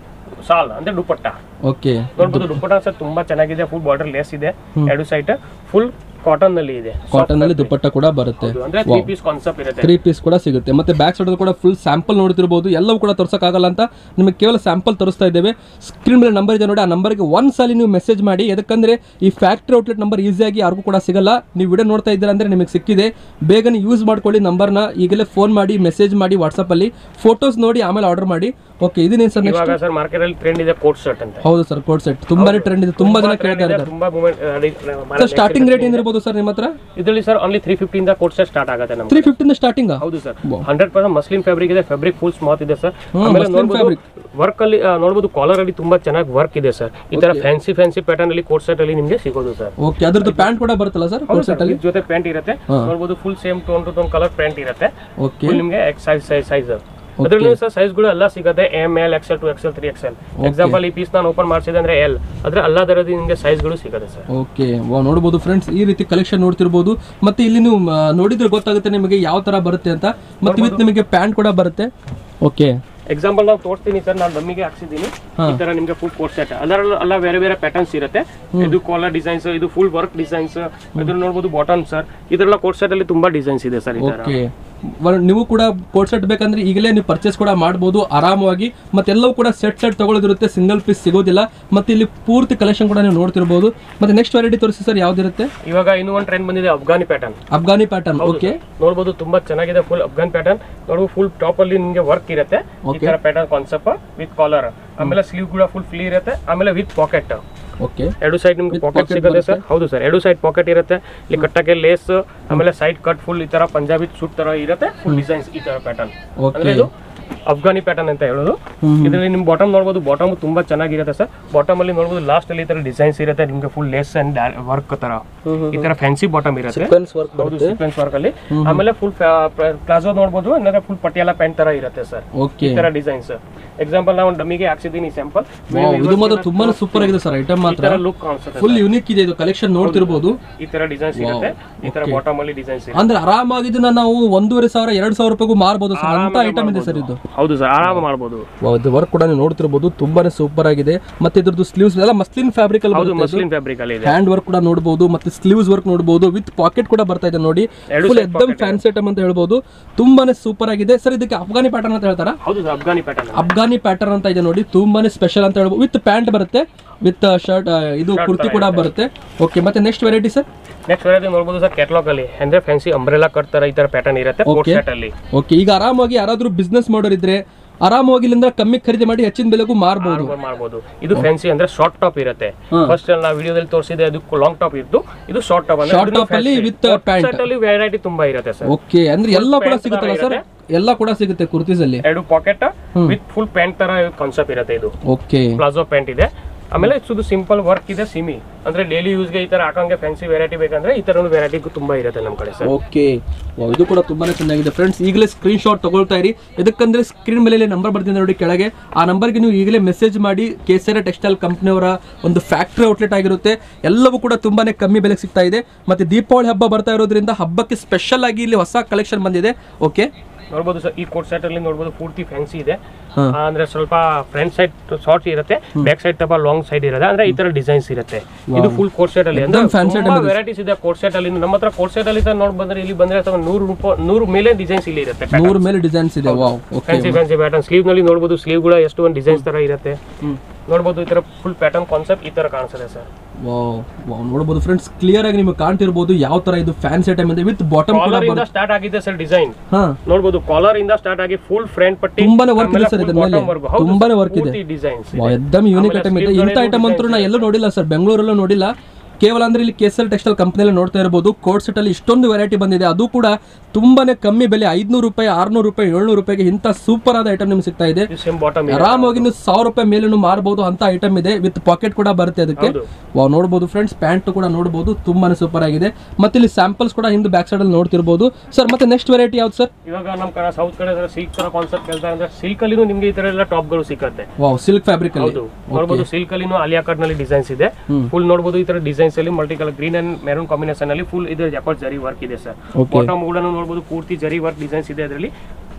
[SPEAKER 2] ಸಾಲ್ ಅಂದ್ರೆ ದುಪ್ಪಟ್ಟ
[SPEAKER 3] ಓಕೆ
[SPEAKER 2] ನೋಡ್ಬೋದು ದುಪ್ಪಟ್ಟ ಸರ್ ತುಂಬಾ ಚೆನ್ನಾಗಿದೆ ಫುಲ್ ಬಾರ್ಡರ್ ಲೇಸ್ ಇದೆ ಎರಡು ಸೈಡ್ ಫುಲ್ ಕಾಟನ್ ನಲ್ಲಿ ಇದೆ
[SPEAKER 3] ಕಾಟನ್ ಅಲ್ಲಿ ದುಪ್ಪಟ್ಟ ಕೂಡ ಬರುತ್ತೆ
[SPEAKER 2] ಹೌದು, ಅಂದ್ರೆ ತ್ರೀ ಪೀಸ್ ಕಾನ್ಸೆಪ್ಟ್ ಇರುತ್ತೆ
[SPEAKER 3] ತ್ರೀ ಪೀಸ್ ಕೂಡ ಸಿಗುತ್ತೆ ಮತ್ತೆ ಬ್ಯಾಕ್ ಸೈಡ್ ಕೂಡ ಫುಲ್ ಸ್ಯಾಂಪಲ್ ನೋಡ್ತಿರ್ಬೋದು ಎಲ್ಲವೂ ಕೂಡ ತೋರ್ಸಕ್ಕಾಗಲ್ಲ ಅಂತ ನಿಮಗೆ ಕೇವಲ ಸ್ಯಾಂಪಲ್ ತೋರಿಸ್ತಾ ಇದ್ದೇವೆ ಸ್ಕ್ರೀನ್ ಮೇಲೆ ನಂಬರ್ ಇದೆ ನೋಡಿ ಆ ನಂಬರ್ಗೆ ಒಂದ್ಸಲಿ ನೀವು ಮೆಸೇಜ್ ಮಾಡಿ ಯಾಕಂದ್ರೆ ಈ ಫ್ಯಾಕ್ಟ್ರಿ ಔಟ್ಲೆಟ್ ನಂಬರ್ ಈಸಿಯಾಗಿ ಯಾರಿಗೂ ಕೂಡ ಸಿಗಲ್ಲ ನೀವು ವಿಡಿಯೋ ನೋಡ್ತಾ ಇದ್ದೀರಾ ಅಂದ್ರೆ ನಿಮಗೆ ಸಿಕ್ಕಿದೆ ಬೇಗನೆ ಯೂಸ್ ಮಾಡ್ಕೊಳ್ಳಿ ನಂಬರ್ನ ಈಗಲೇ ಫೋನ್ ಮಾಡಿ ಮೆಸೇಜ್ ಮಾಡಿ ವಾಟ್ಸಪ್ಪಲ್ಲಿ ಫೋಟೋಸ್ ನೋಡಿ ಆಮೇಲೆ ಆರ್ಡರ್ ಮಾಡಿ ಓಕೆ ಇದನ್ನೇನು ಸರ್ ನೆಕ್ಸ್ಟ್
[SPEAKER 2] ಇವಾಗ ಸರ್ ಮಾರ್ಕೆಟ್ ಅಲ್ಲಿ ಟ್ರೆಂಡ್ ಇದೆ ಕೋಟ್ ಶರ್ಟ್ ಅಂತ
[SPEAKER 3] ಹೌದು ಸರ್ ಕೋಡ್ ಸೆಟ್ ತುಂಬಾನೇ ಟ್ರೆಂಡ್ ಇದೆ ತುಂಬಾ ಜನ ಕೇಳ್ತಾ ಇದ್ದಾರೆ
[SPEAKER 2] ತುಂಬಾ ಮೂಮೆಂಟ್
[SPEAKER 3] ಸರ್ ಸ್ಟಾರ್ಟಿಂಗ್ ರೇಟ್ ಏನಿರ್ಬೋದು ಸರ್ ನಿಮ್ಮ ಹತ್ರ
[SPEAKER 2] ಇದರಲ್ಲಿ ಸರ್ ಓನ್ಲಿ ತ್ರೀ ಫಿಫ್ಟಿ ಇಂದ ಕೋಟ್ ಶರ್ಟ್ ಸ್ಟಾರ್ಟ್ ಆಗುತ್ತೆ ನಮ್ಗೆ
[SPEAKER 3] ತ್ರೀ ಫಿಫ್ಟಿಂದ ಸ್ಟಾರ್ಟಿಂಗ್
[SPEAKER 2] ಹೌದು sir hundred percent muslin fabric ಇದೆ ಫ್ಯಾಬ್ರಿಕ್ ಫುಲ್ ಸ್ಮಾತ್ ಇದೆ ಸರ್ ಆಮೇಲೆ
[SPEAKER 3] muslin
[SPEAKER 2] ನೋಡ್ಬೋದು
[SPEAKER 3] fabric.
[SPEAKER 2] ವರ್ಕ್ ಅಲ್ಲಿ ಆ, ನೋಡ್ಬೋದು ಕಾಲರ್ ಅಲ್ಲಿ ತುಂಬಾ ಚೆನ್ನಾಗಿ ವರ್ಕ್ ಇದೆ ಸರ್ ಈ ತರ ಫ್ಯಾನ್ಸಿ ಫ್ಯಾನ್ಸಿ ಪ್ಯಾಟರ್ನ್ ಅಲ್ಲಿ ಕೋಟ್ ಸೆಟ್ ಅಲ್ಲಿ ನಿಮಗೆ ಸಿಗೋದು ಸರ್
[SPEAKER 3] ಓಕೆ ಅದ್ರದ್ದು ಪ್ಯಾಂಟ್ ಕೂಡ ಬರುತ್ತಲ್ಲ ಸರ್ ಕೋಡ್ ಸೆಟ್ ಅಲ್ಲಿ
[SPEAKER 2] ಜೊತೆ ಪ್ಯಾಂಟ್ ಇರುತ್ತೆ ನೋಡ್ಬೋದು full same tone to tone colour pant ಇರುತ್ತೆ
[SPEAKER 3] ಓಕೆ
[SPEAKER 2] ಫುಲ್ ನಿಮಗೆ ಸೈಜ್ ಸೈಜ್ ಸೈಜ್ ಅದರಲ್ಲಿ ಸರ್ ಸೈಜ್ಗಳು ಎಲ್ಲ ಸಿಗುತ್ತೆ M L XL two XL three XL example ಈ ಪೀಸ್ ನಾನು ಓಪನ್ ಮಾಡಿಸಿದೆ ಅಂದ್ರೆ ಎಲ್ ಅದ್ರ ಎಲ್ಲ ತರದ್ದು ನಿಮಗೆ ಸೈಜ್ಗಳು ಸಿಗುತ್ತೆ ಸರ್
[SPEAKER 3] ಓಕೆ ವಾ ನೋಡ್ಬೋದು ಫ್ರೆಂಡ್ಸ್ ಈ ರೀತಿ ಕಲೆಕ್ಷನ್ ನೋಡ್ತಿರ್ಬೋದು ಮತ್ತೆ ಇಲ್ಲಿ ನೀವು ಮ, ನೋಡಿದ್ರೆ ಗೊತ್ತಾಗುತ್ತೆ ನಿಮಗೆ ಯಾವ ತರ ಬರುತ್ತೆ ಅಂತ ಮತ್ತೆ ವಿತ್ ನಿಮಗೆ ಪ್ಯಾಂಟ್ ಕೂಡ ಬರುತ್ತೆ ಓಕೆ
[SPEAKER 2] ಎಕ್ಸಾಂಪಲ್ ನಾವು ತೋರಿಸ್ತೀನಿ ಸರ್ ನಾನು ಡಮ್ಮಿಗೆ ಹಾಕ್ಸಿದ್ದೀನಿ ಈ ತರ ನಿಮಗೆ ಫುಲ್ ಕೋಟ್ ಸೆಟ್ ಅದರಲ್ಲೂ ಎಲ್ಲ ಬೇರೆ ಬೇರೆ ಪ್ಯಾಟರ್ನ್ಸ್ ಇರುತ್ತೆ ಇದು ಕಾಲರ್ ಡಿಸೈನ್ಸ್ ಇದು ಫುಲ್ ವರ್ಕ್ ಡಿಸೈನ್ಸ್ ಇದ್ರ ನೋಡ್ಬೋದು ಬಾಟಮ್ ಸರ್ ಇದರೆಲ್ಲ ಕೋಟ್ ಸೆಟ್ ಅಲ್ಲಿ ತುಂಬಾ ಡಿಸೈನ್ಸ್ ಇದೆ ಸರ್ ಈ ತರ
[SPEAKER 3] ಓಕೆ ನೀವು ಕೂಡ ಕೋಟ್ ಸೆಟ್ ಬೇಕಂದ್ರೆ ಈಗಲೇ ನೀವು ಪರ್ಚೇಸ್ ಕೂಡ ಮಾಡ್ಬೋದು ಆರಾಮವಾಗಿ ಮತ್ತೆ ಎಲ್ಲವೂ ಕೂಡ ಸೆಟ್ ಸೆಟ್ ತಗೊಳ್ಳೋದಿರುತ್ತೆ ಸಿಂಗಲ್ ಪೀಸ್ ಸಿಗೋದಿಲ್ಲ ಮತ್ತೆ ಇಲ್ಲಿ ಪೂರ್ತಿ ಕಲೆಕ್ಷನ್ ಕೂಡ ನೀವು ನೋಡ್ತಿರ್ಬೋದು ಮತ್ತೆ ನೆಕ್ಸ್ಟ್ ವೆರೈಟಿ ತೋರಿಸಿ ಸರ್ ಯಾವ್ದಿರುತ್ತೆ
[SPEAKER 2] ಇವಾಗ ಇನ್ನೂ ಒಂದು ಟ್ರೆಂಡ್ ಬಂದಿದೆ Afghani pattern
[SPEAKER 3] Afghani pattern okay
[SPEAKER 2] ನೋಡ್ಬೋದು ತುಂಬಾ ಚೆನ್ನಾಗಿದೆ ಫುಲ್ ಅಫ್ಘಾನ್ ಪ್ಯಾಟರ್ನ್ ನೋಡ್ಬೋದು ಫುಲ್ ಟಾಪ್ ಅಲ್ಲಿ ನಿಮಗೆ ವರ್ಕ್ ಇರುತ್ತೆ ಈ ತರ ಪ್ಯಾಟರ್ನ್ ಕಾನ್ಸೆಪ್ಟ್ ವಿತ್ ಕಾಲರ್ ಆಮೇಲೆ ಸ್ಲೀವ್ ಕೂಡ ಫುಲ್ ಫ್ರೀ ಇರುತ್ತೆ ಆಮೇಲೆ ವಿತ್ ಪಾಕೆಟ್
[SPEAKER 3] ಓಕೆ
[SPEAKER 2] ಎರಡು ಸೈಡ್ ನಿಮ್ಗೆ ಪಾಕೆಟ್ ಸಿಗುತ್ತೆ ಸರ್ ಹೌದು ಸರ್ ಎರಡು ಸೈಡ್ ಪಾಕೆಟ್ ಇರುತ್ತೆ ಇಲ್ಲಿ ಕಟ್ಟಕ್ಕೆ ಲೇಸ್ ಆಮೇಲೆ ಸೈಡ್ ಕಟ್ ಫುಲ್ ಈ ತರ ಪಂಜಾಬಿ ಸೂಟ್ ತರ ಇರುತ್ತೆ ಫುಲ್ ಡಿಸೈನ್ಸ್ ಈ ತರ ಪ್ಯಾಟರ್ನ್
[SPEAKER 3] ಓಕೆ
[SPEAKER 2] ಅಂದ್ರೆ ಇದು ಅಫ್ಘಾನಿ ಪ್ಯಾಟರ್ನ್ ಅಂತ ಹೇಳೋದು ಇದರಲ್ಲಿ ನಿಮ್ ಬಾಟಮ್ ನೋಡ್ಬೋದು ಬಾಟಮ್ ತುಂಬಾ ಚೆನ್ನಾಗಿರುತ್ತೆ ಸರ್ ಬಾಟಮ್ ಅಲ್ಲಿ ನೋಡ್ಬೋದು ಲಾಸ್ಟ್ ಅಲ್ಲಿ ಈ ತರ ಡಿಸೈನ್ಸ್ ಇರುತ್ತೆ ನಿಮ್ಗೆ ಫುಲ್ ಲೇಸ್ ಅಂಡ್ ವರ್ಕ್ ತರ ಈ ತರ ಫ್ಯಾನ್ಸಿ ಬಾಟಮ್ ಇರುತ್ತೆ
[SPEAKER 3] ವರ್ಕ್
[SPEAKER 2] ಹೌದು ಸೀಕ್ವೆನ್ಸ್ ವರ್ಕ್ ಅಲ್ಲಿ ಆಮೇಲೆ ಫುಲ್ ಪ್ಲಾಜೋ ನೋಡ್ಬೋದು ಅಂದ್ರೆ ಫುಲ್ ಪಟಿಯಾಲ ಪ್ಯಾಂಟ್ ತರ ಇರುತ್ತೆ ಸರ್
[SPEAKER 3] ಓಕೆ
[SPEAKER 2] ಈ ತರ ಡಿಸೈನ್ಸ್ ಎಕ್ಸಾಂಪಲ್ ನಾವು ಡಮ್ಮಿಗೆ ಹಾಕ್ಸಿದ್ದೀನಿ ಸ್ಯಾಂಪಲ್
[SPEAKER 3] ಇದು ಮಾತ್ರ ತುಂಬಾನೇ ಸೂಪರ್ ಆಗಿದೆ ಸರ್ ಐಟಮ್
[SPEAKER 2] ಈ
[SPEAKER 3] ಮಾತ್ರ
[SPEAKER 2] ತರ ಲುಕ್ ಕಾಣಿಸುತ್ತೆ
[SPEAKER 3] ಫುಲ್ ಯುನಿಕ್ ಇದೆ ಇದು ಕಲೆಕ್ಷನ್ ನೋಡ್ತಿರ್ಬೋದು
[SPEAKER 2] ಈ ತರ ಡಿಸೈನ್ಸ್ ಇರುತ್ತೆ ಈ ತರ ಬಾಟಮ್ ಅಲ್ಲಿ ಡಿಸೈನ್ಸ್ ಇರುತ್ತೆ
[SPEAKER 3] ಅಂದ್ರೆ ಆರಾಮಾಗಿ ಇದನ್ನ ನಾವು ಒಂದೂವರೆ ಸಾವಿರ ಎರಡ್ ಸಾವಿರ ರೂಪಾಯಿಗೂ ಮಾರ್ಬೋದು ಸರ್ ಅಂತ ಐಟಮ್ ಇದೆ ಸರ್ ಇದು
[SPEAKER 2] ಹೌದು ಸರ್ ಆರಾಮ ಮಾಡ್ಬೋದು
[SPEAKER 3] ವಾವ್, ಇದು ವರ್ಕ್ ಕೂಡ ನೀವು ನೋಡ್ತಿರ್ಬೋದು ತುಂಬಾನೇ ಸೂಪರ್ ಆಗಿದೆ ಮತ್ತೆ ಇದ್ರದ್ದು ಸ್ಲೀವ್ಸ್ ಎಲ್ಲ ಮಸ್ಲಿನ್ ಫ್ಯಾಬ್ರಿಕ್ ಅಲ್ಲಿ
[SPEAKER 2] ಹೌದು
[SPEAKER 3] ಬರುತ್ತೆ
[SPEAKER 2] ಮಸ್ಲಿನ್ ಫ್ಯಾಬ್ರಿಕ್ ಅಲ್ಲಿ ಇದೆ
[SPEAKER 3] ಹ್ಯಾಂಡ್ ವರ್ಕ್ ಕೂಡ ನೋಡಬಹುದು ಮತ್ತೆ ಸ್ಲೀವ್ಸ್ ವರ್ಕ್ ನೋಡಬಹುದು ವಿತ್ ಪಾಕೆಟ್ ಕೂಡ ಬರ್ತಾ ಇದೆ ನೋಡಿ
[SPEAKER 2] ಎರಡು
[SPEAKER 3] ಫುಲ್
[SPEAKER 2] side
[SPEAKER 3] ಎಕ್ದಮ್ ಫ್ಯಾನ್ಸಿ ಐಟಮ್ ಅಂತ ಹೇಳ್ಬೋದು ತುಂಬಾನೇ ಸೂಪರ್ ಆಗಿದೆ ಸರ್ ಇದಕ್ಕೆ ಅಫ್ಘಾನಿ ಪ್ಯಾಟರ್ನ್ ಅಂತ ಹೇಳ್ತಾರ
[SPEAKER 2] ಹೌದು sir Afghani pattern
[SPEAKER 3] Afghani pattern ಅಂತ ಇದೆ ನೋಡಿ ತುಂಬಾನೇ ಸ್ಪೆಷಲ್ ಅಂತ ಹೇಳ್ಬೋದು ವಿತ್ ಪ್ಯಾಂಟ್ ಬರುತ್ತೆ ವಿತ್ ಶರ್ಟ್ ಇದು ಕುರ್ತಿ ಕೂಡ ಬರುತ್ತೆ ಓಕೆ ಮತ್ತೆ next variety sir
[SPEAKER 2] next variety ನೋಡ್ಬೋದು ಸರ್ ಕ್ಯಾಟ್ಲಾಗ್ ಅಲ್ಲಿ ಅಂದ್ರೆ ಫ್ಯಾನ್ಸಿ ಅಂಬ್ರೆಲಾ ಕಟ್ ತರ ಈ ತರ ಪ್ಯಾಟರ್ನ್ ಇರುತ್ತೆ ಕೋಟ್ ಸೆಟ್ ಅಲ್ಲಿ
[SPEAKER 3] ಓಕೆ ಈಗ ಆರಾಮಾಗಿ ಯಾರಾದ್ರೂ ಬಿಸ್ನೆಸ್ ಮಾಡೋರಿದ್ರೆ ಆರಾಮಾಗಿ ಇಲ್ಲಿಂದ ಕಮ್ಮಿ ಖರೀದಿ ಮಾಡಿ ಹೆಚ್ಚಿನ ಬೆಲೆಗೂ ಮಾರ್ಬೋದು
[SPEAKER 2] ಮಾಡ್ಬೋದು ಇದು ಫ್ಯಾನ್ಸಿ ಅಂದ್ರೆ ಶಾರ್ಟ್ ಟಾಪ್ ಇರುತ್ತೆ ಫಸ್ಟ್ ನಾವು ವಿಡಿಯೋದಲ್ಲಿ ತೋರಿಸಿದೆ ಅದು ಲಾಂಗ್ ಟಾಪ್ ಇತ್ತು ಇದು ಶಾರ್ಟ್ ಟಾಪ್ ಅಂದ್ರೆ
[SPEAKER 3] ಶಾರ್ಟ್ ಟಾಪ್ ಅಲ್ಲಿ ವಿತ್ ಪ್ಯಾಂಟ್
[SPEAKER 2] ಸೆಟ್ ಅಲ್ಲಿ ವೆರೈಟಿ ತುಂಬಾ ಇರುತ್ತೆ ಸರ್
[SPEAKER 3] ಓಕೆ ಅಂದ್ರೆ ಎಲ್ಲ ಕೂಡ ಸಿಗುತ್ತಲ್ಲ ಸರ್ ಎಲ್ಲ ಕೂಡ ಸಿಗುತ್ತೆ ಕುರ್ತೀಸ್ ಅಲ್ಲಿ
[SPEAKER 2] ಎರಡು ಪಾಕೆಟ್ ವಿತ್ ಫುಲ್ ಪ್ಯಾಂಟ್ ತರ ಕಾನ್ಸೆಪ್ಟ್ ಇರುತ್ತೆ ಇದು
[SPEAKER 3] ಓಕೆ
[SPEAKER 2] ಪ್ಲಾಜೋ ಪ್ಯಾಂಟ್ ಇದೆ ಆಮೇಲೆ ಇದು ಸಿಂಪಲ್ ವರ್ಕ್ ಇದೆ ಸಿಮಿ ಅಂದ್ರೆ ಡೈಲಿ ಯೂಸ್ಗೆ ಈ ತರ ಹಾಕಂಗೆ ಫ್ಯಾನ್ಸಿ ವೆರೈಟಿ ಬೇಕಂದ್ರೆ ಈ ತರ ವೆರೈಟಿ ತುಂಬಾ ಇರುತ್ತೆ ನಮ್ಮ ಕಡೆ ಸರ್
[SPEAKER 3] ಓಕೆ ಇದು ಕೂಡ ತುಂಬಾನೇ ಚೆನ್ನಾಗಿದೆ ಫ್ರೆಂಡ್ಸ್ ಈಗಲೇ ಸ್ಕ್ರೀನ್ ಶಾಟ್ ತಗೊಳ್ತಾ ಇರಿ ಇದಕ್ಕಂದ್ರೆ ಸ್ಕ್ರೀನ್ ಮೇಲೆ ನಂಬರ್ ಬರ್ತಿದೆ ನೋಡಿ ಕೆಳಗೆ ಆ ನಂಬರ್ಗೆ ನೀವು ಈಗಲೇ ಮೆಸೇಜ್ ಮಾಡಿ ಕೇಸರ ಟೆಕ್ಸ್ಟೈಲ್ ಕಂಪ್ನಿಯವರ ಒಂದು ಫ್ಯಾಕ್ಟ್ರಿ ಔಟ್ಲೆಟ್ ಆಗಿರುತ್ತೆ ಎಲ್ಲವೂ ಕೂಡ ತುಂಬಾನೇ ಕಮ್ಮಿ ಬೆಲೆಗೆ ಸಿಗ್ತಾ ಇದೆ ಮತ್ತೆ ದೀಪಾವಳಿ ಹಬ್ಬ ಬರ್ತಾ ಇರೋದ್ರಿಂದ ಹಬ್ಬಕ್ಕೆ ಸ್ಪೆಷಲ್ ಆಗಿ ಇಲ್ಲಿ ಹೊಸ ಕಲೆಕ್ಷನ್ ಬಂದಿದೆ ಓಕೆ
[SPEAKER 2] ನೋಡ್ಬೋದು ಸರ್ ಈ ಕೋಟ್ ಸೆಟ್ ಅಲ್ಲಿ ನೋಡ್ಬೋದು ಪೂರ್ತಿ ಫ್ಯಾನ್ಸಿ ಇದೆ
[SPEAKER 3] ಹಾ.
[SPEAKER 2] ಆ, ಅಂದ್ರೆ ಸ್ವಲ್ಪ ಫ್ರಂಟ್ ಸೈಡ್ ಶಾರ್ಟ್ ಇರುತ್ತೆ ಬ್ಯಾಕ್ ಸೈಡ್ ಸ್ವಲ್ಪ ಲಾಂಗ್ ಸೈಡ್ ಇರುತ್ತೆ ಅಂದ್ರೆ ಈ ತರ ಡಿಸೈನ್ಸ್ ಇರುತ್ತೆ ಇದು ಫುಲ್ ಕೋಟ್ ಸೆಟ್ ಅಲ್ಲಿ
[SPEAKER 3] एकदम fancy
[SPEAKER 2] ಅಂದ್ರೆ ವೆರೈಟೀಸ್ ಇದೆ ಕೋಟ್ ಸೆಟ್ ಅಲ್ಲಿ ನಮ್ಮ ಹತ್ರ ಕೋಟ್ ಸೆಟ್ ಅಲ್ಲಿ ನೋಡ್ ಬಂದ್ರೆ ಇಲ್ಲಿ ಬಂದ್ರೆ ಅಥವಾ ನೂರು ರೂಪಾಯಿ ನೂರು ಮೇಲೆ ಡಿಸೈನ್ಸ್ ಇಲ್ಲಿ ಇರುತ್ತೆ
[SPEAKER 3] ನೂರ ಮೇಲೆ ಡಿಸೈನ್ಸ್ ಇದೆ wow okay
[SPEAKER 2] fancy fancy pattern sleeve ನಲ್ಲಿ ನೋಡ್ಬೋದು ಸ್ಲೀವ್ ಕೂಡ ಎಷ್ಟು ಒಂದು ಡಿಸೈನ್ಸ್ ತರ ಇರುತ್ತೆ ನೋಡ್ಬೋದು ಈ ತರ ಫುಲ್ ಪ್ಯಾಟರ್ನ್ ಕಾನ್ಸೆಪ್ಟ್ ಈ ತರ ಕಾಣಿಸುತ್ತೆ ಸರ್
[SPEAKER 3] ವಾವ್ ವಾವ್ ನೋಡಬಹುದು ಫ್ರೆಂಡ್ಸ್ ಕ್ಲಿಯರ್ ಆಗಿ ನಿಮಗೆ ಕಾಣ್ತಿರ್ಬೋದು ಯಾವ ತರ ಇದು ಫ್ಯಾನ್ಸಿ ಐಟಮ್ ಇದೆ ವಿತ್ ಬಾಟಮ್ ಕೂಡ
[SPEAKER 2] ಕಾಲರ್ ಇಂದ ಸ್ಟಾರ್ಟ್ ಆಗಿದೆ ಸರ್ ಡಿಸೈನ್
[SPEAKER 3] ಹಾ
[SPEAKER 2] ನೋಡ್ಬೋದು ಕಾಲರ್ ಇಂದ ಸ್ಟಾರ್ಟ್ ಆಗಿ ಫುಲ್ ಫ್ರಂಟ್ ಪಟ್ಟಿ
[SPEAKER 3] ತುಂಬಾನೇ work ಇದೆ sir ಇದ್ರ ಮೇಲೆ. ತುಂಬಾನೇ work ಇದೆ.
[SPEAKER 2] ಡಿಸೈನ್ಸ್
[SPEAKER 3] ವಾವ್, ಎಕ್ದಮ್ ಯೂನಿಕ್ ಐಟಮ್ ಇದೆ ಇಂಥ ಐಟಮ್ ಅಂತೂ ನಾ ಎಲ್ಲೂ ನೋಡಿಲ್ಲ ಸರ್ ಬೆಂಗಳೂರಲ್ಲೂ ನೋಡಿಲ್ಲ ಕೇವಲ ಅಂದ್ರೆ ಇಲ್ಲಿ ಕೇಸಲ್ ಟೆಕ್ಸ್ಟೈಲ್ ಕಂಪ್ನಿಯಲ್ಲಿ ನೋಡ್ತಾ ಇರಬಹುದು ಕೋಟ್ ಸೆಟ್ ಅಲ್ಲಿ ಇಷ್ಟೊಂದು ವೆರೈಟಿ ಬಂದಿದೆ ಅದು ಕೂಡ ತುಂಬಾನೇ ಕಮ್ಮಿ ಬೆಲೆ ಐದ್ನೂರು ರೂಪಾಯಿ ಆರ್ನೂರು ರೂಪಾಯಿ ಏಳ್ನೂರು ರೂಪಾಯಿಗೆ ಇಂಥ ಸೂಪರ್ ಆದ ಐಟಮ್ ನಿಮ್ಗೆ ಸಿಗ್ತಾ ಇದೆ
[SPEAKER 2] ಸೇಮ್ ಬಾಟಮ್
[SPEAKER 3] ಆರಾಮಾಗಿ ನೀವು ಸಾವಿರ ರೂಪಾಯಿ ಮೇಲೂ ಮಾರಬಹುದು ಅಂತ ಐಟಮ್ ಇದೆ ವಿತ್ ಪಾಕೆಟ್ ಕೂಡ ಬರುತ್ತೆ ಅದಕ್ಕೆ
[SPEAKER 2] ಹೌದು.
[SPEAKER 3] ವಾವ್ ನೋಡಬಹುದು ಫ್ರೆಂಡ್ಸ್ ಪ್ಯಾಂಟ್ ಕೂಡ ನೋಡಬಹುದು ತುಂಬಾನೇ ಸೂಪರ್ ಆಗಿದೆ ಮತ್ತೆ ಇಲ್ಲಿ ಸ್ಯಾಂಪಲ್ಸ್ ಕೂಡ ಹಿಂದೆ ಬ್ಯಾಕ್ ಸೈಡ್ ಅಲ್ಲಿ ನೋಡ್ತಿರ್ಬೋದು ಸರ್ ಮತ್ತೆ ನೆಕ್ಸ್ಟ್ ವೆರೈಟಿ ಯಾವ್ದು ಸರ್
[SPEAKER 2] ಇವಾಗ ನಮ್ಮ ಕಡೆ ಸೌತ್ ಕಡೆ ಸಿಲ್ಕ್ ತರ ಕಾನ್ಸೆಪ್ಟ್ ಕೇಳ್ತಾರೆ ಅಂದ್ರೆ ಸಿಲ್ಕ್ ಅಲ್ಲಿನೂ ನಿಮ್ಗೆ ಈ ತರ ಎಲ್ಲ ಟಾಪ್ ಗಳು ಸಿಕ್ಕತ್ತೆ
[SPEAKER 3] ವಾವ್ ಸಿಲ್ಕ್ ಫ್ಯಾಬ್ರಿಕ್ ಅಲ್ಲಿ
[SPEAKER 2] ಹೌದು ನೋಡ್ಬೋದು ಸಿಲ್ಕ್ ಅಲ್ಲಿನೂ ಅಲಿಯಾ ಕಟ್ ನಲ್ಲಿ ಡಿಸೈನ್ಸ್ ಇದೆ ಫುಲ್ ನೋಡಬಹುದು ಈ ತರ ಡಿಸೈನ್ಸ್ ಅಲ್ಲಿ multi colour green and maroon combination ಅಲ್ಲಿ ಫುಲ್ ಇದು ಜಪಾಟ್ ಜರಿ ವರ್ಕ್ ಇದೆ ಸರ್
[SPEAKER 3] Okay.
[SPEAKER 2] ಬಾಟಮ್ ಕೂಡ ನೋಡಬಹುದು ಪೂರ್ತಿ ಜರಿ ವರ್ಕ್ ಡಿಸೈನ್ಸ್ ಇದೆ ಅದರಲ್ಲಿ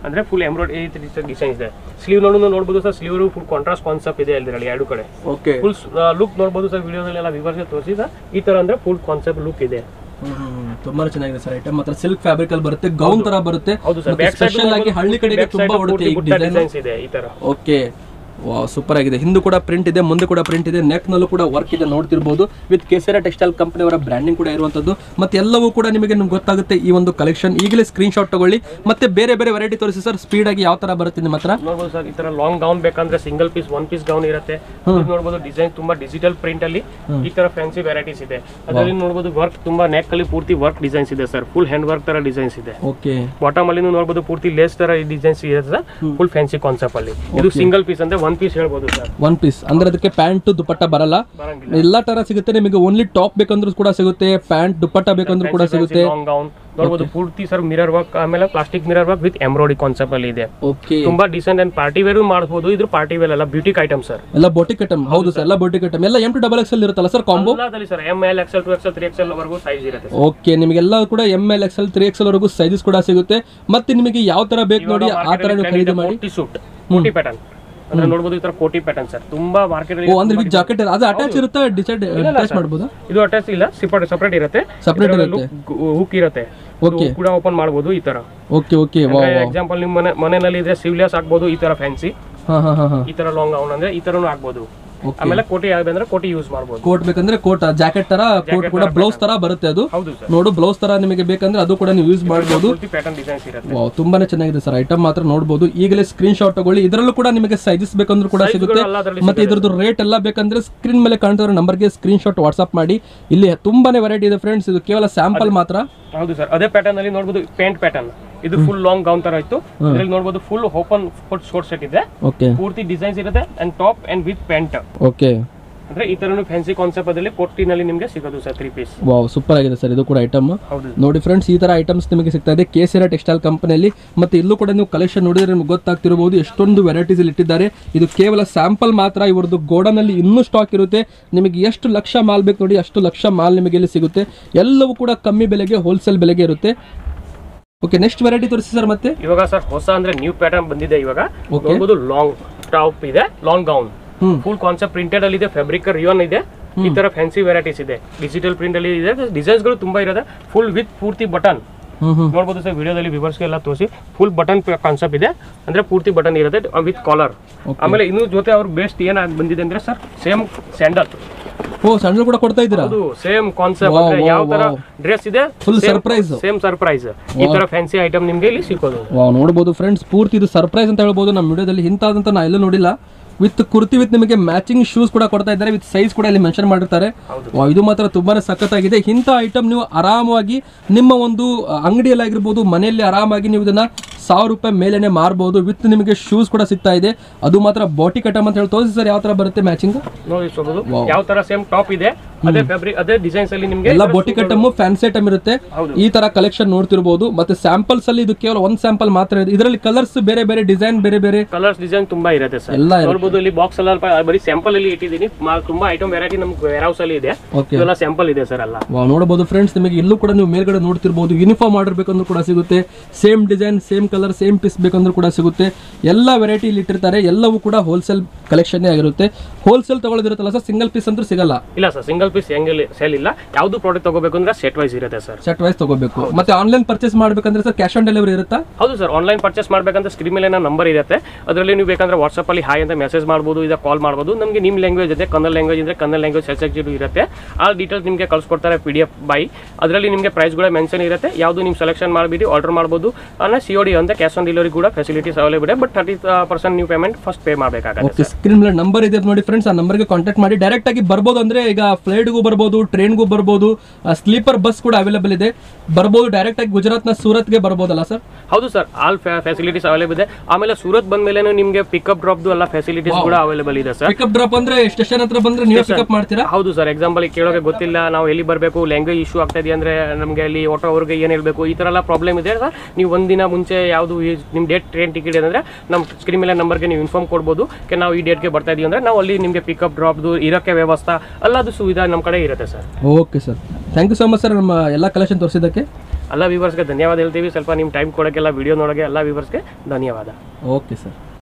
[SPEAKER 2] ಅಂದ್ರೆ ಫುಲ್ ಎಂಬ್ರಾಯ್ಡ್ ಈ ಡಿಸೈನ್ ಇದೆ ಸ್ಲೀವ್ ನೋಡು ನೋಡ್ಬೋದು sir sleeve full contrast concept ಇದೆ ಇದರಲ್ಲಿ ಎರಡು ಕಡೆ
[SPEAKER 3] ಓಕೆ
[SPEAKER 2] ಫುಲ್ ಲುಕ್ ನೋಡ್ಬೋದು ಸರ್ ವಿಡಿಯೋದಲ್ಲಿ ಎಲ್ಲ ವಿವರ್ಸ್ ತೋರಿಸಿದ ಈ ತರ ಅಂದ್ರೆ ಫುಲ್ ಕಾನ್ಸೆಪ್ಟ್ ಲುಕ್ ಇದೆ
[SPEAKER 3] ತುಂಬಾ ಚೆನ್ನಾಗಿದೆ ಸರ್ ಐಟಮ್ ಮಾತ್ರ ಸಿಲ್ಕ್ ಫ್ಯಾಬ್ರಿಕ್ ಅಲ್ಲಿ ಬರುತ್ತೆ ಗೌನ್ ತರ ಬರುತ್ತೆ
[SPEAKER 2] ಹೌದು ಸರ್ ಬ್ಯಾಕ್
[SPEAKER 3] ಸ್ಪೆಷಲ್ ಆಗಿ ಹಳ್ಳಿ ಕಡೆಗೆ ತುಂಬಾ ಹೊಡುತ್ತೆ ಈ ಡಿಸೈನ್
[SPEAKER 2] ಡಿಸೈನ್ಸ್ ಇದೆ ಈ ತರ
[SPEAKER 3] ಓಕೆ ವಾವ್ ಸೂಪರ್ ಆಗಿದೆ ಹಿಂದೆ ಕೂಡ ಪ್ರಿಂಟ್ ಇದೆ ಮುಂದೆ ಕೂಡ ಪ್ರಿಂಟ್ ಇದೆ ನೆಕ್ ನಲ್ಲೂ ಕೂಡ ವರ್ಕ್ ಇದೆ ನೋಡ್ತಿರ್ಬೋದು ವಿತ್ ಕೇಸರ ಟೆಕ್ಸ್ಟೈಲ್ ಕಂಪನಿ ಅವರ ಬ್ರ್ಯಾಂಡಿಂಗ್ ಕೂಡ ಇರುವಂತದ್ದು ಮತ್ತೆ ಎಲ್ಲವೂ ಕೂಡ ನಿಮಗೆ ನಿಮ್ಗೆ ಗೊತ್ತಾಗುತ್ತೆ ಈ ಒಂದು ಕಲೆಕ್ಷನ್ ಈಗಲೇ ಸ್ಕ್ರೀನ್ ಶಾಟ್ ತಗೊಳ್ಳಿ ಮತ್ತೆ ಬೇರೆ ಬೇರೆ ವೆರೈಟಿ ತೋರಿಸಿ ಸರ್ ಸ್ಪೀಡ್ ಆಗಿ ಯಾವ ತರ ಬರುತ್ತೆ ನಿಮ್ಮ ಹತ್ರ
[SPEAKER 2] ನೋಡ್ಬೋದು ಸರ್ ಈ ತರ ಲಾಂಗ್ ಗೌನ್ ಬೇಕಂದ್ರೆ single piece one piece gown ಇರುತ್ತೆ ಇದು ನೋಡ್ಬೋದು ಡಿಸೈನ್ ತುಂಬಾ ಡಿಜಿಟಲ್ ಪ್ರಿಂಟ್ ಅಲ್ಲಿ ಈ ತರ ಫ್ಯಾನ್ಸಿ ವೆರೈಟೀಸ್ ಇದೆ ಅದರಲ್ಲಿ ನೋಡ್ಬೋದು ವರ್ಕ್ ತುಂಬಾ ನೆಕ್ ಅಲ್ಲಿ ಪೂರ್ತಿ ವರ್ಕ್ ಡಿಸೈನ್ಸ್ ಇದೆ ಸರ್ ಫುಲ್ ಹ್ಯಾಂಡ್ ವರ್ಕ್ ತರ ಡಿಸೈನ್ಸ್ ಇದೆ
[SPEAKER 3] ಓಕೆ
[SPEAKER 2] ಬಾಟಮ್ ಅಲ್ಲಿ ನೋಡ್ಬೋದು ಪೂರ್ತಿ ಲೇಸ್ ತರ ಡಿಸೈನ್ಸ್ ಇದೆ ಸರ್ ಫುಲ್ ಫ್ಯಾನ್ಸಿ ಕಾನ್ಸೆಪ್ಟ್ ಅಲ್ಲಿ ಇದು ಸಿಂಗಲ್ ಪೀಸ್ ಅಂದ್ರೆ ಒನ್ ಪೀಸ್ ಹೇಳ್ಬೋದು ಸರ್
[SPEAKER 3] ಒನ್ ಪೀಸ್ ಅಂದ್ರೆ ಅದಕ್ಕೆ ಪ್ಯಾಂಟ್ ದುಪಟ್ಟ ಬರಲ್ಲ
[SPEAKER 2] ಬರಂಗಿಲ್ಲ
[SPEAKER 3] ಎಲ್ಲಾ ತರ ಸಿಗುತ್ತೆ ನಿಮಗೆ ಓನ್ಲಿ ಟಾಪ್ ಬೇಕಂದ್ರೂ ಕೂಡ ಸಿಗುತ್ತೆ ಪ್ಯಾಂಟ್ ದುಪಟ್ಟ ಬೇಕಂದ್ರೂ ಕೂಡ ಸಿಗುತ್ತೆ
[SPEAKER 2] ಲಾಂಗ್ ಗೌನ್ ನೋಡ್ಬೋದು ಪೂರ್ತಿ ಸರ್ ಮಿರರ್ ವರ್ಕ್ ಆಮೇಲೆ plastic mirror work with embroidery concept ಅಲ್ಲಿ ಇದೆ
[SPEAKER 3] ಓಕೆ
[SPEAKER 2] ತುಂಬಾ ಡಿಸೈನ್ ಅಂಡ್ ಪಾರ್ಟಿ ವೇರ್ ಮಾಡಬಹುದು ಇದ್ರ ಪಾರ್ಟಿ ವೇರ್ ಅಲ್ಲ ಬ್ಯೂಟಿಕ್ ಐಟಮ್ ಸರ್
[SPEAKER 3] ಎಲ್ಲ ಬೋಟಿಕ್ ಐಟಮ್ ಹೌದು ಸರ್ ಎಲ್ಲ ಬೋಟಿಕ್ ಐಟಮ್ ಎಲ್ಲ ಎಂ ಟು ಡಬಲ್ ಎಕ್ಸ್ ಇರುತ್ತಲ್ಲ ಸರ್ ಕಾಂಬೋ
[SPEAKER 2] ಎಲ್ಲದಲ್ಲಿ sir M L XL two XL three XL ವರೆಗೂ ಸೈಜ್ ಇರುತ್ತೆ
[SPEAKER 3] ಓಕೆ ನಿಮಗೆಲ್ಲ ಕೂಡ M L X L three X L ವರೆಗೂ ಸೈಜಸ್ ಕೂಡ ಸಿಗುತ್ತೆ ಮತ್ತೆ ನಿಮಗೆ ಯಾವ ತರ ಬೇಕು ನೋಡಿ ಆ ತರ ನೀವು ಖರೀದಿ ಮಾಡಿ
[SPEAKER 2] ಕೋಟಿ ಸೂಟ್ ಕೋಟಿ ಪ್ಯಾಟರ್ನ್ ಅಂದ್ರೆ ನೋಡ್ಬೋದು ಈ ತರ ಕೋಟಿ ಪ್ಯಾಟರ್ನ್ ಸರ್ ತುಂಬಾ ಮಾರ್ಕೆಟ್
[SPEAKER 3] ಓ ಅಂದ್ರೆ ವಿತ್ ಜಾಕೆಟ್ ಅದು ಅಟ್ಯಾಚ್ ಇರುತ್ತಾ ಡಿಸೈಡ್ ಅಟ್ಯಾಚ್ ಮಾಡ್ಬೋದಾ
[SPEAKER 2] ಇದು ಅಟ್ಯಾಚ್ ಇಲ್ಲ ಸೆಪರೇಟ್ ಸಪರೇಟ್ ಇರುತ್ತೆ
[SPEAKER 3] Separate ಇರುತ್ತೆ.
[SPEAKER 2] ಹುಕ್ ಇರುತ್ತೆ
[SPEAKER 3] Okay.
[SPEAKER 2] ಇದು ಕೂಡ ಓಪನ್ ಮಾಡಬಹುದು ಈ ತರ
[SPEAKER 3] ಓಕೆ ಓಕೆ ವಾ
[SPEAKER 2] ಎಕ್ಸಾಂಪಲ್ ನಿಮ್ಮ ಮನೆ ಮನೆಯಲ್ಲಿ ಇದ್ರೆ ಸಿವ್ಲಿಯಸ್ ಆಗ್ಬೋದು ಈ ತರ ಫ್ಯಾನ್ಸಿ
[SPEAKER 3] ಹಾ ಹಾ ಹಾ ಹಾ
[SPEAKER 2] ಈ ತರ ಲಾಂಗ್ ಗೌನ್ ಅಂದ್ರೆ ಈ ತರನು ಆಗ್ಬೋದು
[SPEAKER 3] Okay.
[SPEAKER 2] ಆಮೇಲೆ ಕೋಟಿ ಆಗದೆ ಅಂದ್ರೆ ಕೋಟಿ ಯೂಸ್ ಮಾಡಬಹುದು
[SPEAKER 3] ಕೋಟ್ ಬೇಕಂದ್ರೆ ಕೋಟ್ ಜಾಕೆಟ್ ತರ ಕೋಟ್ ಕೂಡ ಬ್ಲೌಸ್ ತರ ಬರುತ್ತೆ ಅದು
[SPEAKER 2] ಹೌದು ಸರ್
[SPEAKER 3] ನೋಡು ಬ್ಲೌಸ್ ತರ ನಿಮಗೆ ಬೇಕಂದ್ರೆ ಅದು ಕೂಡ ನೀವು ಯೂಸ್ ಮಾಡಬಹುದು
[SPEAKER 2] ಪೂರ್ತಿ ಪ್ಯಾಟರ್ನ್ ಡಿಸೈನ್ಸ್ ಇರುತ್ತೆ
[SPEAKER 3] ವಾವ್ ತುಂಬಾನೇ ಚೆನ್ನಾಗಿದೆ ಸರ್ ಐಟಮ್ ಮಾತ್ರ ನೋಡಬಹುದು ಈಗಲೇ ಸ್ಕ್ರೀನ್ ಶಾಟ್ ತಗೊಳ್ಳಿ ಇದರಲ್ಲೂ ಕೂಡ ನಿಮಗೆ ಸೈಜಸ್ ಬೇಕಂದ್ರೂ ಕೂಡ ಸಿಗುತ್ತೆ
[SPEAKER 2] ಎಲ್ಲ ಅದರಲ್ಲಿ
[SPEAKER 3] ಮತ್ತೆ ಇದ್ರದ್ದು ರೇಟ್ ಎಲ್ಲ ಬೇಕಂದ್ರೆ ಸ್ಕ್ರೀನ್ ಮೇಲೆ ಕಾಣ್ತಿರೋ ನಂಬರ್ಗೆ ಸ್ಕ್ರೀನ್ ಶಾಟ್ ವಾಟ್ಸ್ಆಪ್ ಮಾಡಿ ಇಲ್ಲಿ ತುಂಬಾನೇ ವೆರೈಟಿ ಇದೆ ಫ್ರೆಂಡ್ಸ್ ಇದು ಕೇವಲ ಸ್ಯಾಂಪಲ್ ಮಾತ್ರ
[SPEAKER 2] ಹೌದು ಸರ್ ಅದೇ ಪ್ಯಾಟರ್ನ್ ಅಲ್ಲಿ ನೋಡಬಹುದು ಪೇಂಟ್ ಪ್ಯಾಟರ್ನ್ ಇದು ಫುಲ್ ಲಾಂಗ್ ಗೌನ್ ತರ ಇತ್ತು ಇದ್ರಲ್ಲಿ ನೋಡಬಹುದು ಫುಲ್ ಓಪನ್ ಫುಟ್ ಶೋರ್ಟ್ ಸೆಟ್ ಇದೆ
[SPEAKER 3] ಓಕೆ
[SPEAKER 2] ಪೂರ್ತಿ ಡಿಸೈನ್ಸ್ ಇರುತ್ತೆ and top and with pant
[SPEAKER 3] okay
[SPEAKER 2] ಅಂದ್ರೆ ಈ ತರನು ಫ್ಯಾನ್ಸಿ ಕಾನ್ಸೆಪ್ಟ್ ಅದಲ್ಲಿ ಕೋಟಿನಲ್ಲಿ ನಿಮಗೆ ಸಿಗೋದು sir three piece
[SPEAKER 3] wow super ಆಗಿದೆ ಸರ್ ಇದು ಕೂಡ ಐಟಮ್
[SPEAKER 2] ಹೌದು
[SPEAKER 3] ನೋಡಿ ಫ್ರೆಂಡ್ಸ್ ಈ ತರ ಐಟಮ್ಸ್ ನಿಮಗೆ ಸಿಗ್ತಾ ಇದೆ ಕೇಸರ ಟೆಕ್ಸ್ಟೈಲ್ ಕಂಪನಿಯಲ್ಲಿ ಮತ್ತೆ ಇಲ್ಲೂ ಕೂಡ ನೀವು ಕಲೆಕ್ಷನ್ ನೋಡಿದ್ರೆ ನಿಮ್ಗೆ ಗೊತ್ತಾಗ್ತಿರಬಹುದು ಎಷ್ಟೊಂದು ವೆರೈಟೀಸ್ ಇಲ್ಲಿ ಇಟ್ಟಿದ್ದಾರೆ ಇದು ಕೇವಲ ಸ್ಯಾಂಪಲ್ ಮಾತ್ರ ಇವರದ್ದು ಗೋಡನ್ ಅಲ್ಲಿ ಇನ್ನೂ ಸ್ಟಾಕ್ ಇರುತ್ತೆ ನಿಮಗೆ ಎಷ್ಟು ಲಕ್ಷ ಮಾಲ್ ಬೇಕು ನೋಡಿ ಅಷ್ಟು ಲಕ್ಷ ಮಾಲ್ ನಿಮಗೆ ಇಲ್ಲಿ ಸಿಗುತ್ತೆ ಎಲ್ಲವೂ ಕೂಡ ಕಮ್ಮಿ ಬೆಲೆಗೆ ಹೋಲ್ಸೇಲ್ ಬೆಲೆಗೆ ಇರುತ್ತೆ ಓಕೆ ನೆಕ್ಸ್ಟ್ ವೆರೈಟಿ ತೋರಿಸಿ ಸರ್ ಮತ್ತೆ
[SPEAKER 2] ಇವಾಗ ಸರ್ ಹೊಸ ಅಂದ್ರೆ ನ್ಯೂ ಪ್ಯಾಟರ್ನ್ ಬಂದಿದೆ ಇವಾಗ
[SPEAKER 3] Okay.
[SPEAKER 2] ನೋಡಬಹುದು ಲಾಂಗ್ ಟಾಪ್ ಇದೆ long gown
[SPEAKER 3] hmm
[SPEAKER 2] full concept printed ಅಲ್ಲಿ ಇದೆ ಫ್ಯಾಬ್ರಿಕ್ ರಿಯೋನ್ ಇದೆ ಈ ತರ ಫ್ಯಾನ್ಸಿ ವೆರೈಟೀಸ್ ಇದೆ ಡಿಜಿಟಲ್ ಪ್ರಿಂಟ್ ಅಲ್ಲಿ ಇದೆ ಡಿಸೈನ್ಸ್ ಗಳು ತುಂಬಾ ಇರುತ್ತೆ ಫುಲ್ ವಿತ್ ಪೂರ್ತಿ ಬಟನ್
[SPEAKER 3] ಹ್ಮ್ ಹ್ಮ್
[SPEAKER 2] ನೋಡ್ಬೋದು ಸರ್ ವಿಡಿಯೋದಲ್ಲಿ ವಿವರ್ಸ್ಗೆ ಎಲ್ಲ ತೋರಿಸಿ ಫುಲ್ ಬಟನ್ ಕಾನ್ಸೆಪ್ಟ್ ಇದೆ ಅಂದ್ರೆ ಪೂರ್ತಿ ಬಟನ್ ಇರುತ್ತೆ ವಿತ್ ಕಾಲರ್ ಆಮೇಲೆ ಇನ್ನು ಜೊತೆ ಅವ್ರ ಬೆಸ್ಟ್ ಏನಾಗಿ ಬಂದಿದೆ ಅಂದ್ರೆ ಸರ್ ಸೇಮ್ ಸ್ಯಾಂಡಲ್
[SPEAKER 3] ಓ ಸಣ್ಣ ಕೂಡ ಕೊಡ್ತಾ ಇದ್ದೀರಾ
[SPEAKER 2] ಅದು ಸೇಮ್ ಕಾನ್ಸೆಪ್ಟ್
[SPEAKER 3] Wow,
[SPEAKER 2] ಅಂದ್ರೆ
[SPEAKER 3] wow,
[SPEAKER 2] ಯಾವ ತರ
[SPEAKER 3] wow.
[SPEAKER 2] ಡ್ರೆಸ್ ಇದೆ
[SPEAKER 3] Full surprise.
[SPEAKER 2] ಸೇಮ್ ಸರ್ಪ್ರೈಸ್ ಈ ತರ ಫ್ಯಾನ್ಸಿ ಐಟಮ್ ನಿಮ್ಗೆ ಇಲ್ಲಿ ಸಿಗೋದು
[SPEAKER 3] ವಾವ್ ನೋಡ್ಬೋದು ಫ್ರೆಂಡ್ಸ್ ಪೂರ್ತಿ ಇದು ಸರ್ಪ್ರೈಸ್ ಅಂತ ಹೇಳ್ಬೋದು ನಮ್ಮ ವಿಡಿಯೋದಲ್ಲಿ ಇಂಥದಂತ ನಾ ಎಲ್ಲೂ ನೋಡಿಲ್ಲ ವಿತ್ ಕುರ್ತಿ ವಿತ್ ನಿಮಗೆ ಮ್ಯಾಚಿಂಗ್ ಶೂಸ್ ಕೂಡ ಕೊಡ್ತಾ ಇದ್ದಾರೆ ವಿತ್ ಸೈಜ್ ಕೂಡ ಇಲ್ಲಿ ಮೆನ್ಷನ್ ಮಾಡಿರ್ತಾರೆ ವಾವ್, ಇದು ಮಾತ್ರ ತುಂಬಾನೇ ಸಖತ್ತಾಗಿದೆ ಇಂಥ ಐಟಮ್ ನೀವು ಆರಾಮವಾಗಿ ನಿಮ್ಮ ಒಂದು ಅಹ್, ಅಂಗಡಿಯಲ್ಲಾಗಿರ್ಬೋದು ಮನೆಯಲ್ಲಿ ಆರಾಮಾಗಿ ನೀವು ಇದನ್ನ ಸಾವಿರ ರೂಪಾಯಿ ಮೇಲೇನೆ ಮಾರ್ಬೋದು ವಿತ್ ನಿಮಗೆ ಶೂಸ್ ಕೂಡ ಸಿಗ್ತಾ ಇದೆ ಅದು ಮಾತ್ರ ಬಾಟಿ ಕಟಮ್ ಅಂತ ಹೇಳಿ ತೋರಿಸಿ ಸರ್ ಯಾವ ತರ ಬರುತ್ತೆ ಮ್ಯಾಚಿಂಗ್
[SPEAKER 2] ನೋಡಿ ಸಿಗೋದು ಯಾವ ತರ ಸೇಮ್ ಟಾಪ್ ಇದೆ ಅದೇ ಫ್ಯಾಬ್ರಿಕ್ ಅದೇ ಡಿಸೈನ್ಸ್ ಅಲ್ಲಿ ನಿಮ್ಗೆ
[SPEAKER 3] ಎಲ್ಲ ಬೋಟಿ ಕಟ್ಟಮ್ ಫ್ಯಾನ್ಸಿ ಐಟಮ್ ಇರುತ್ತೆ ಈ ತರ ಕಲೆಕ್ಷನ್ ನೋಡ್ತಿರ್ಬೋದು ಮತ್ತೆ ಸ್ಯಾಂಪಲ್ಸ್ ಅಲ್ಲಿ ಇದು ಕೇವಲ ಒಂದ್ ಸ್ಯಾಂಪಲ್ ಮಾತ್ರ ಇದೆ ಇದರಲ್ಲಿ ಕಲರ್ಸ್ ಬೇರೆ ಬೇರೆ ಡಿಸೈನ್ ಬೇರೆ ಬೇರೆ
[SPEAKER 2] ಕಲರ್ಸ್ ಡಿಸೈನ್ ತುಂಬಾ ಇರುತ್ತೆ ಸರ್
[SPEAKER 3] ಎಲ್ಲ ಇರುತ್ತೆ.
[SPEAKER 2] ನೋಡ್ಬೋದು ಇಲ್ಲಿ ಬಾಕ್ಸ್ ಎಲ್ಲ ಪ- ಬರೀ ಸ್ಯಾಂಪಲ್ ಅಲ್ಲಿ ಇಟ್ಟಿದ್ದೀನಿ ಮಾ- ತುಂಬಾ ಐಟಮ್ ವೆರೈಟಿ ನಮ್ಗೆ ವೇರ್ ಹೌಸ್ ಅಲ್ಲಿ ಇದೆ
[SPEAKER 3] ಓಕೆ
[SPEAKER 2] ಇವೆಲ್ಲ ಸ್ಯಾಂಪಲ್ ಇದೆ ಸರ್ ಎಲ್ಲ
[SPEAKER 3] ವಾವ್ ನೋಡಬಹುದು ಫ್ರೆಂಡ್ಸ್ ನಿಮಗೆ ಇಲ್ಲೂ ಕೂಡ ನೀವು ಮೇಲ್ಗಡೆ ನೋಡ್ತಿರ್ಬೋದು ಯೂನಿಫಾರ್ಮ್ ಆರ್ಡರ್ ಬೇಕಂದ್ರೂ ಕೂಡ ಸಿಗುತ್ತೆ same design same colour same piece ಬೇಕಂದ್ರೂ ಕೂಡ ಸಿಗುತ್ತೆ ಎಲ್ಲ ವೆರೈಟಿ ಇಲ್ಲಿ ಇಟ್ಟಿರ್ತಾರೆ ಎಲ್ಲವೂ ಕೂಡ ಹೋಲ್ಸೇಲ್ ಕಲೆಕ್ಷನ್ ಆಗಿರುತ್ತೆ ಹೋಲ್ಸೇಲ್ ತಗೊಳ್ಳೋದಿರುತ್ತಲ್ಲ ಸರ್ ಸಿಂಗಲ್ ಪೀಸ್ ಅಂತೂ ಸಿಗಲ್ಲ
[SPEAKER 2] ಇಲ್ಲ ಸರ್ ಸಿಂಗಲ್ ಪೀಸ್ ಹೆಂಗೆ ಸೇಲ್ ಇಲ್ಲ ಯಾವ್ದು ಪ್ರಾಡಕ್ಟ್ ತಗೋಬೇಕು ಅಂದ್ರೆ ಸೆಟ್ ವೈಸ್ ಇರುತ್ತೆ ಸರ್
[SPEAKER 3] ಸೆಟ್ ವೈಸ್ ತಗೋಬೇಕು ಮತ್ತೆ ಆನ್ಲೈನ್ ಪರ್ಚೇಸ್ ಮಾಡ್ಬೇಕಂದ್ರೆ ಸರ್ ಕ್ಯಾಶ್ ಆನ್ ಡೆಲಿವರಿ ಇರುತ್ತಾ
[SPEAKER 2] ಹೌದು ಸರ್ ಆನ್ಲೈನ್ ಪರ್ಚೇಸ್ ಮಾಡ್ಬೇಕಂತ ಸ್ಕ್ರೀನ್ ಮೇಲೆ ನಂಬರ್ ಇರುತ್ತೆ ಅದರಲ್ಲಿ ನೀವು ಬೇಕಂದ್ರೆ ವಾಟ್ಸಪ್ ಅಲ್ಲಿ ಹಾಯ್ ಅಂತ ಮೆಸೇಜ್ ಮಾಡ್ಬೋದು ಇಲ್ಲ ಕಾಲ್ ಮಾಡ್ಬೋದು ನಮಗೆ ನಿಮ್ಮ ಲ್ಯಾಂಗ್ವೇಜ್ ಇದೆ ಕನ್ನಡ ಲ್ಯಾಂಗ್ವೇಜ್ ಇದ್ರೆ ಕನ್ನಡ ಲ್ಯಾಂಗ್ವೇಜ್ ಸೆಸೆಕ್ಟಿವ್ ಇರುತ್ತೆ ಆ ಡೀಟೇಲ್ಸ್ ನಿಮಗೆ ಕಳ್ಸಿಕೊಡ್ತಾರೆ ಪಿ ಡಿ ಎಫ್ ಬೈ ಅದರಲ್ಲಿ ನಿಮಗೆ ಪ್ರೈಸ್ಗಳ ಮೆನ್ಷನ್ ಇರುತ್ತೆ ಯಾವುದು ನೀವು ಸೆಲೆಕ್ಷನ್ ಮಾಡಿಬಿಟ್ಟು ಆರ್ಡರ್ ಮಾಡ್ಬೋದು ಅನ್ನ ಸಿ ಡಿ ಅಂತ ಕ್ಯಾಶ್ ಆನ್ ಡೆಲಿವರಿ ಕೂಡ ಫೆಸಿಲಿಟೀಸ್ ಅವೈಲೇಬಲ್ ಇದೆ ಬಟ್ ತರ್ಟಿ ಪರ್ಸೆಂಟ್ ನೀವು ಪೇಮೆಂಟ್ ಫಸ್ಟ್ ಪೇ ಮಾಡಬೇಕಾಗುತ್ತೆ
[SPEAKER 3] ಓಕೆ ಸ್ಕ್ರೀನ್ ಮೇಲೆ ನಂಬರ್ ಇದೆ ನೋಡಿ ಫ್ರೆಂಡ್ಸ್ ಆ ನಂಬರ್ಗೆ ಕಾಂಟ್ಯಾಕ್ಟ್ ಮಾಡಿ ಡೈರೆಕ್ಟ್ ಆಗಿ ಬರ್ಬೋದು ಅಂದ್ರೆ ಈಗ ಫ್ಲೈಟ್ಗೂ ಬರ್ಬೋದು ಟ್ರೈನ್ಗೂ ಬರ್ಬೋದು ಸ್ಲೀಪರ್ ಬಸ್ ಕೂಡ ಅವೈಲೇಬಲ್ ಇದೆ ಬರ್ಬೋದು ಡೈರೆಕ್ಟ್ ಆಗಿ ಗುಜರಾತ್ನ ಸೂರತ್ಗೆ ಬರ್ಬೋದಲ್ಲ ಸರ್
[SPEAKER 2] ಹೌದು ಸರ್ ಆಲ್ ಫೆಸಿಲಿಟೀಸ್ ಅವೈಲೇಬಲ್ ಇದೆ ಆಮೇಲೆ ಸೂರತ್ ಬಂದ ಮೇಲೆ ನಿಮಗೆ ಪಿಕಪ್ ಡ್ರಾಪ್ದು ಎಲ್ಲ ಫೆಸಿಲಿಟೀಸ್ ಕೂಡ ಅವೈಲೇಬಲ್ ಇದೆ ಸರ್
[SPEAKER 3] ಪಿಕಪ್ ಡ್ರಾಪ್ ಅಂದ್ರೆ ಸ್ಟೇಷನ್ ಹತ್ರ ಬಂದ್ರೆ ನೀವು ಪಿಕಪ್ ಮಾಡ್ತೀರಾ
[SPEAKER 2] ಹೌದು ಸರ್ ಎಕ್ಸಾಂಪಲ್ ಕೇಳೋಕೆ ಗೊತ್ತಿಲ್ಲ ನಾವು ಎಲ್ಲಿ ಬರಬೇಕು ಲ್ಯಾಂಗ್ವೇಜ್ ಇಶ್ಯೂ ಆಗ್ತಾ ಇದೆ ಅಂದ್ರೆ ನಮಗೆ ಅಲ್ಲಿ ಆಟೋ ಅವ್ರಿಗೆ ಏನು ಹೇಳ್ಬೇಕು ಈ ಥರ ಎಲ್ಲ ಪ್ರಾಬ್ಲಮ್ ಇದೆ ಸರ್ ನೀವು ಒಂದಿನ ಮುಂಚೆ ಯಾವುದು ನಿಮ್ಮ ಡೇಟ್ ಟ್ರೈನ್ ಟಿಕೆಟ್ ಅಂದ್ರೆ ನಮ್ಮ ಸ್ಕ್ರೀನ್ ಮೇಲೆ ನಂಬರ್ಗೆ ನೀವು ಇನ್ಫಾರ್ಮ್ ಕೊಡ್ಬೋದು ಕೆ ನಾವು ಈ ಡೇಟ್ಗೆ ಬರ್ತಾ ಇದೀವಿ ಅಂದ್ರೆ ನಾವು ಅಲ್ಲಿ ನಿಮಗೆ ಪಿಕಪ್ ಡ್ರಾಪ್ದು ಇರೋಕ್ಕೆ ವ್ಯವಸ್ಥೆ ಎಲ್ಲದು ಸುವಿಧಾ ನಮ್ಮ ಕಡೆ ಇರುತ್ತೆ sir
[SPEAKER 3] okay sir thank you so much sir ನಮ್ಮ ಎಲ್ಲ ಕಲೆಕ್ಷನ್ ತೋರಿಸಿದ್ದಕ್ಕೆ
[SPEAKER 2] ಎಲ್ಲ ವ್ಯೂವರ್ಸ್ಗೆ ಧನ್ಯವಾದ ಹೇಳ್ತೀವಿ ಸ್ವಲ್ಪ ನಿಮ್ಮ ಟೈಮ್ ಕೊಡೋಕ್ಕೆಲ್ಲ ವಿಡಿಯೋ ನೋಡೋಕ್ಕೆ ಎಲ್ಲ ವ್ಯೂವರ್ಸ್ಗೆ ಧನ್ಯವಾದ
[SPEAKER 3] ಓಕೆ ಸರ್